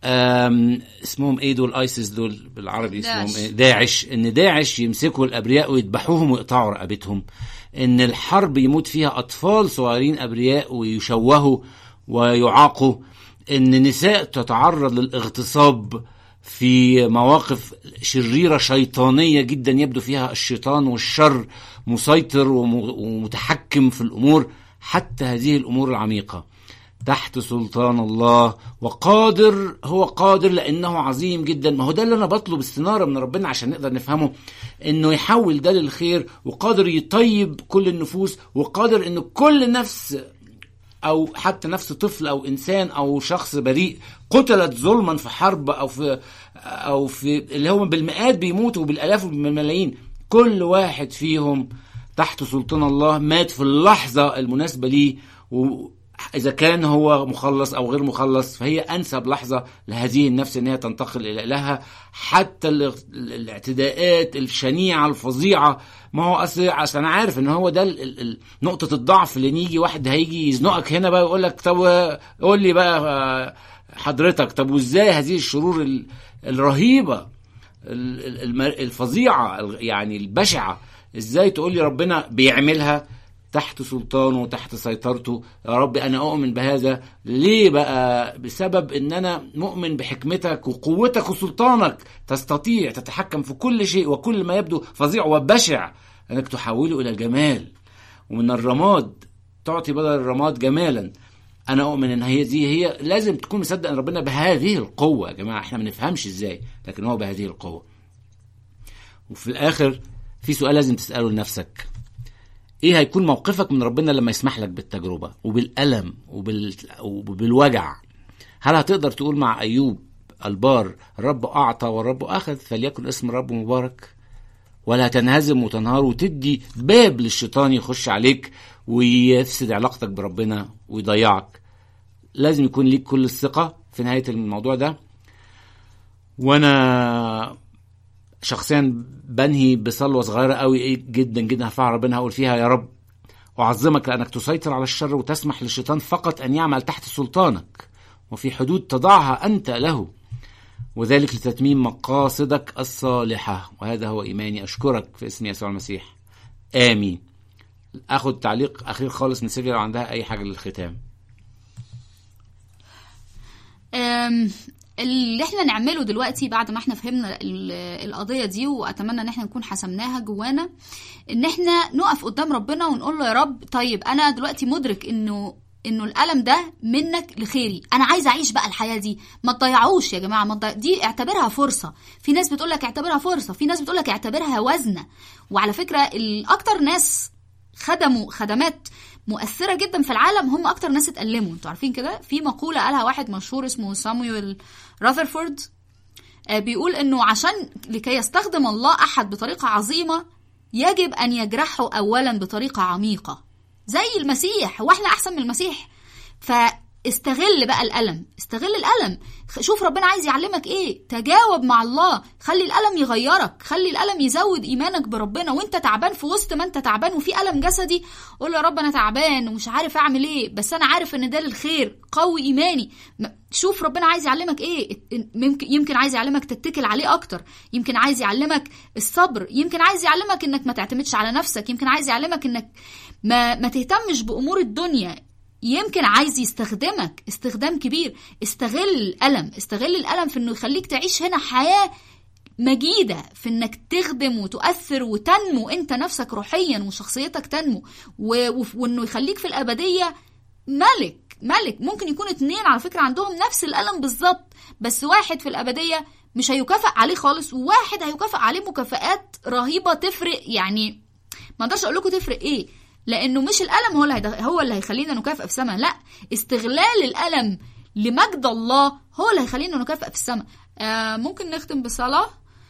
اسمهم ايه دول ايسيس دول بالعربي اسمهم ايه داعش ان داعش يمسكوا الابرياء ويذبحوهم ويقطعوا رقبتهم ان الحرب يموت فيها اطفال صغيرين ابرياء ويشوهوا ويعاقوا ان نساء تتعرض للاغتصاب في مواقف شريره شيطانيه جدا يبدو فيها الشيطان والشر مسيطر ومتحكم في الامور حتى هذه الامور العميقه تحت سلطان الله وقادر هو قادر لانه عظيم جدا ما هو ده اللي انا بطلب استناره من ربنا عشان نقدر نفهمه انه يحول ده للخير وقادر يطيب كل النفوس وقادر ان كل نفس او حتى نفس طفل او انسان او شخص بريء قتلت ظلما في حرب او في او في اللي هم بالمئات بيموتوا بالالاف وبالملايين كل واحد فيهم تحت سلطان الله مات في اللحظه المناسبه ليه إذا كان هو مخلص أو غير مخلص فهي أنسب لحظة لهذه النفس إن هي تنتقل إلى إلهها حتى الاعتداءات الشنيعة الفظيعة ما هو أصل أصل أنا عارف إن هو ده نقطة الضعف اللي نيجي واحد هيجي يزنقك هنا بقى يقول لك طب قول لي بقى حضرتك طب وإزاي هذه الشرور الرهيبة الفظيعة يعني البشعة إزاي تقول لي ربنا بيعملها تحت سلطانه تحت سيطرته يا رب انا اؤمن بهذا ليه بقى بسبب ان انا مؤمن بحكمتك وقوتك وسلطانك تستطيع تتحكم في كل شيء وكل ما يبدو فظيع وبشع انك تحوله الى جمال ومن الرماد تعطي بدل الرماد جمالا انا اؤمن ان هي دي هي لازم تكون مصدق ان ربنا بهذه القوه يا جماعه احنا ما نفهمش ازاي لكن هو بهذه القوه وفي الاخر في سؤال لازم تساله لنفسك ايه هيكون موقفك من ربنا لما يسمح لك بالتجربه وبالالم وبال... وبالوجع هل هتقدر تقول مع ايوب البار الرب اعطى والرب اخذ فليكن اسم الرب مبارك ولا هتنهزم وتنهار وتدي باب للشيطان يخش عليك ويفسد علاقتك بربنا ويضيعك لازم يكون ليك كل الثقة في نهاية الموضوع ده وانا شخصيا بنهي بصلوة صغيرة قوي جدا جدا هرفعها ربنا هقول فيها يا رب أعظمك لأنك تسيطر على الشر وتسمح للشيطان فقط أن يعمل تحت سلطانك وفي حدود تضعها أنت له وذلك لتتميم مقاصدك الصالحة وهذا هو إيماني أشكرك في اسم يسوع المسيح آمين أخذ تعليق أخير خالص من سيلفيا لو عندها أي حاجة للختام أم، اللي احنا نعمله دلوقتي بعد ما احنا فهمنا ال- القضيه دي واتمنى ان احنا نكون حسمناها جوانا ان احنا نقف قدام ربنا ونقول له يا رب طيب انا دلوقتي مدرك انه انه الالم ده منك لخيري انا عايز اعيش بقى الحياه دي ما تضيعوش يا جماعه ما تضيع... دي اعتبرها فرصه في ناس بتقول لك اعتبرها فرصه في ناس بتقول لك اعتبرها وزنه وعلى فكره الاكتر ناس خدموا خدمات مؤثره جدا في العالم هم اكتر ناس اتألموا انتوا عارفين كده في مقوله قالها واحد مشهور اسمه سامويل راذرفورد آه، بيقول انه عشان لكي يستخدم الله احد بطريقه عظيمه يجب ان يجرحه اولا بطريقه عميقه زي المسيح واحنا احسن من المسيح فاستغل بقى الالم استغل الالم خ- شوف ربنا عايز يعلمك ايه تجاوب مع الله خلي الالم يغيرك خلي الالم يزود ايمانك بربنا وانت تعبان في وسط ما انت تعبان وفي الم جسدي قول يا رب انا تعبان ومش عارف اعمل ايه بس انا عارف ان ده للخير قوي ايماني م- شوف ربنا عايز يعلمك ايه ات- ممكن يمكن عايز يعلمك تتكل عليه اكتر يمكن عايز يعلمك الصبر يمكن عايز يعلمك انك ما تعتمدش على نفسك يمكن عايز يعلمك انك ما ما تهتمش بامور الدنيا يمكن عايز يستخدمك استخدام كبير استغل الالم استغل الالم في انه يخليك تعيش هنا حياه مجيده في انك تخدم وتؤثر وتنمو انت نفسك روحيا وشخصيتك تنمو و... وف- وانه يخليك في الابديه ملك ملك ممكن يكون اتنين على فكره عندهم نفس الالم بالظبط بس واحد في الابديه مش هيكافئ عليه خالص وواحد هيكافئ عليه مكافآت رهيبه تفرق يعني ما اقدرش اقول لكم تفرق ايه لانه مش الالم هو اللي هيدخ... هو اللي هيخلينا نكافئ في السماء لا استغلال الالم لمجد الله هو اللي هيخلينا نكافئ في السماء آه ممكن نختم بصلاه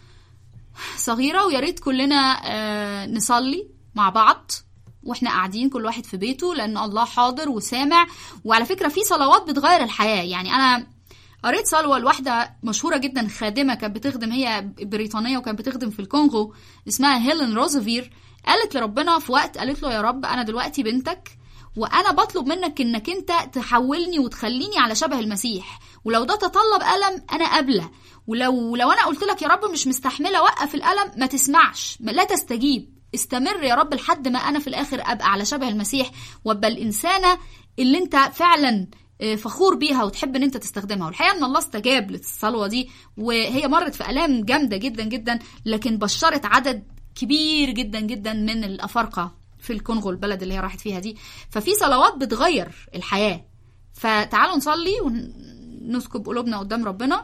صغيره ويا ريت كلنا آه نصلي مع بعض واحنا قاعدين كل واحد في بيته لان الله حاضر وسامع وعلى فكره في صلوات بتغير الحياه يعني انا قريت صلوه لواحده مشهوره جدا خادمه كانت بتخدم هي بريطانيه وكانت بتخدم في الكونغو اسمها هيلين روزفير قالت لربنا في وقت قالت له يا رب انا دلوقتي بنتك وانا بطلب منك انك انت تحولني وتخليني على شبه المسيح ولو ده تطلب الم انا قابله ولو لو انا قلت لك يا رب مش مستحمله وقف الالم ما تسمعش ما- لا تستجيب استمر يا رب لحد ما انا في الاخر ابقى على شبه المسيح وابقى الانسانه اللي انت فعلا آه، فخور بيها وتحب ان انت تستخدمها والحقيقه ان الله استجاب للصلوه دي وهي مرت في الام جامده جدا جدا لكن بشرت عدد كبير جدا جدا من الافارقه في الكونغو البلد اللي هي راحت فيها دي ففي صلوات بتغير الحياه فتعالوا نصلي ونسكب قلوبنا قدام ربنا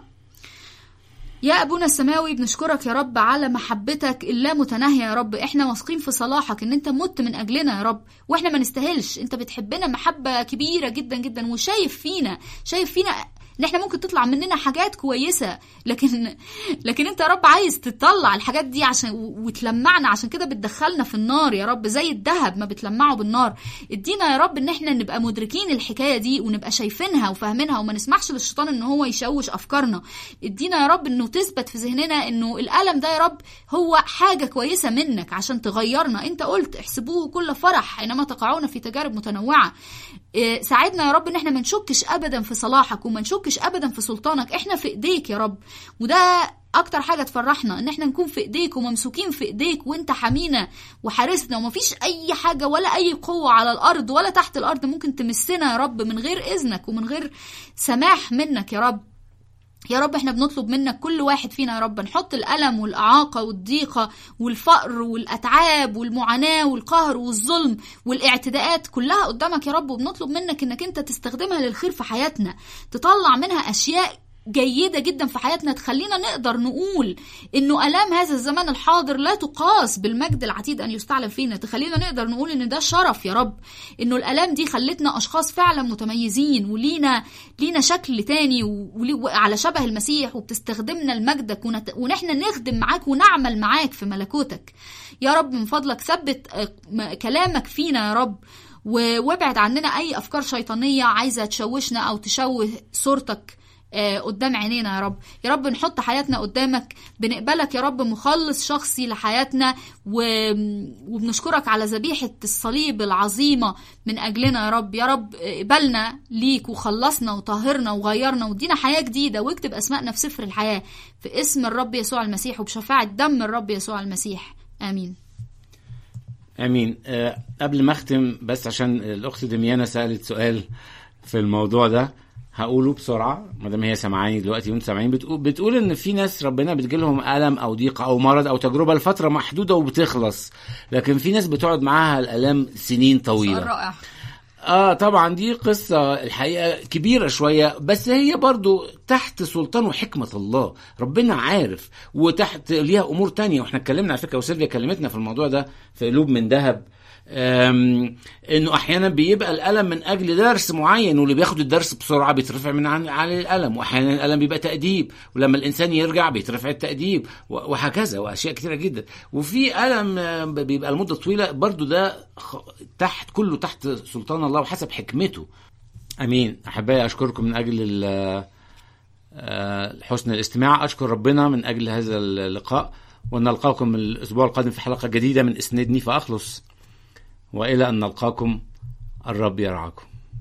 يا أبونا السماوي بنشكرك يا رب على محبتك اللامتناهية يا رب احنا واثقين في صلاحك ان انت مت من اجلنا يا رب واحنا ما نستاهلش انت بتحبنا محبة كبيرة جدا جدا وشايف فينا شايف فينا ان احنا ممكن تطلع مننا حاجات كويسة لكن لكن انت يا رب عايز تطلع الحاجات دي عشان وتلمعنا عشان كده بتدخلنا في النار يا رب زي الذهب ما بتلمعه بالنار ادينا يا رب ان احنا نبقى مدركين الحكاية دي ونبقى شايفينها وفاهمينها وما نسمحش للشيطان ان هو يشوش افكارنا ادينا يا رب انه تثبت في ذهننا انه الالم ده يا رب هو حاجة كويسة منك عشان تغيرنا انت قلت احسبوه كل فرح حينما تقعون في تجارب متنوعة إيه، ساعدنا يا رب ان احنا ما نشكش ابدا في صلاحك وما نشكش ابدا في سلطانك احنا في ايديك يا رب وده اكتر حاجه تفرحنا ان احنا نكون في ايديك وممسوكين في ايديك وانت حامينا وحارسنا ومفيش اي حاجه ولا اي قوه على الارض ولا تحت الارض ممكن تمسنا يا رب من غير اذنك ومن غير سماح منك يا رب يا رب احنا بنطلب منك كل واحد فينا يا رب نحط الألم والإعاقة والضيقة والفقر والأتعاب والمعاناة والقهر والظلم والاعتداءات كلها قدامك يا رب وبنطلب منك انك انت تستخدمها للخير في حياتنا تطلع منها أشياء جيدة جدا في حياتنا تخلينا نقدر نقول انه الام هذا الزمان الحاضر لا تقاس بالمجد العتيد ان يستعلم فينا تخلينا نقدر نقول ان ده شرف يا رب انه الالام دي خلتنا اشخاص فعلا متميزين ولينا لينا شكل تاني ولي- وعلى شبه المسيح وبتستخدمنا لمجدك ونت... ونحن نخدم معاك ونعمل معاك في ملكوتك يا رب من فضلك ثبت آه، م- كلامك فينا يا رب و- وابعد عننا اي افكار شيطانيه عايزه تشوشنا او تشوه صورتك آه، قدام عينينا يا رب يا رب نحط حياتنا قدامك بنقبلك يا رب مخلص شخصي لحياتنا و... وبنشكرك على ذبيحة الصليب العظيمة من أجلنا يا رب يا رب اقبلنا ليك وخلصنا وطهرنا وغيرنا ودينا حياة جديدة واكتب أسمائنا في سفر الحياة في اسم الرب يسوع المسيح وبشفاعة دم الرب يسوع المسيح آمين امين أه قبل ما اختم بس عشان الاخت دميانه سالت سؤال في الموضوع ده هقوله بسرعه ما دام هي سامعاني دلوقتي وانتوا سامعين بتقول بتقول ان في ناس ربنا بتجيلهم الم او ضيق او مرض او تجربه لفتره محدوده وبتخلص لكن في ناس بتقعد معاها الالام سنين طويله سؤال رائع اه طبعا دي قصة الحقيقة كبيرة شوية بس هي برضو تحت سلطان وحكمة الله ربنا عارف وتحت ليها امور تانية واحنا اتكلمنا على فكرة وسيلفيا كلمتنا في الموضوع ده في قلوب من ذهب أم، انه احيانا بيبقى الالم من اجل درس معين واللي بياخد الدرس بسرعه بيترفع من عن على الالم واحيانا الالم بيبقى تاديب ولما الانسان يرجع بيترفع التاديب و- وهكذا واشياء كتيره جدا وفي الم آه، بيبقى لمده طويله برضو ده خ- تحت كله تحت سلطان الله وحسب حكمته امين احبائي اشكركم من اجل ال- آه، حسن الاستماع اشكر ربنا من اجل هذا اللقاء ونلقاكم الاسبوع القادم في حلقه جديده من اسندني فاخلص والى ان نلقاكم الرب يرعاكم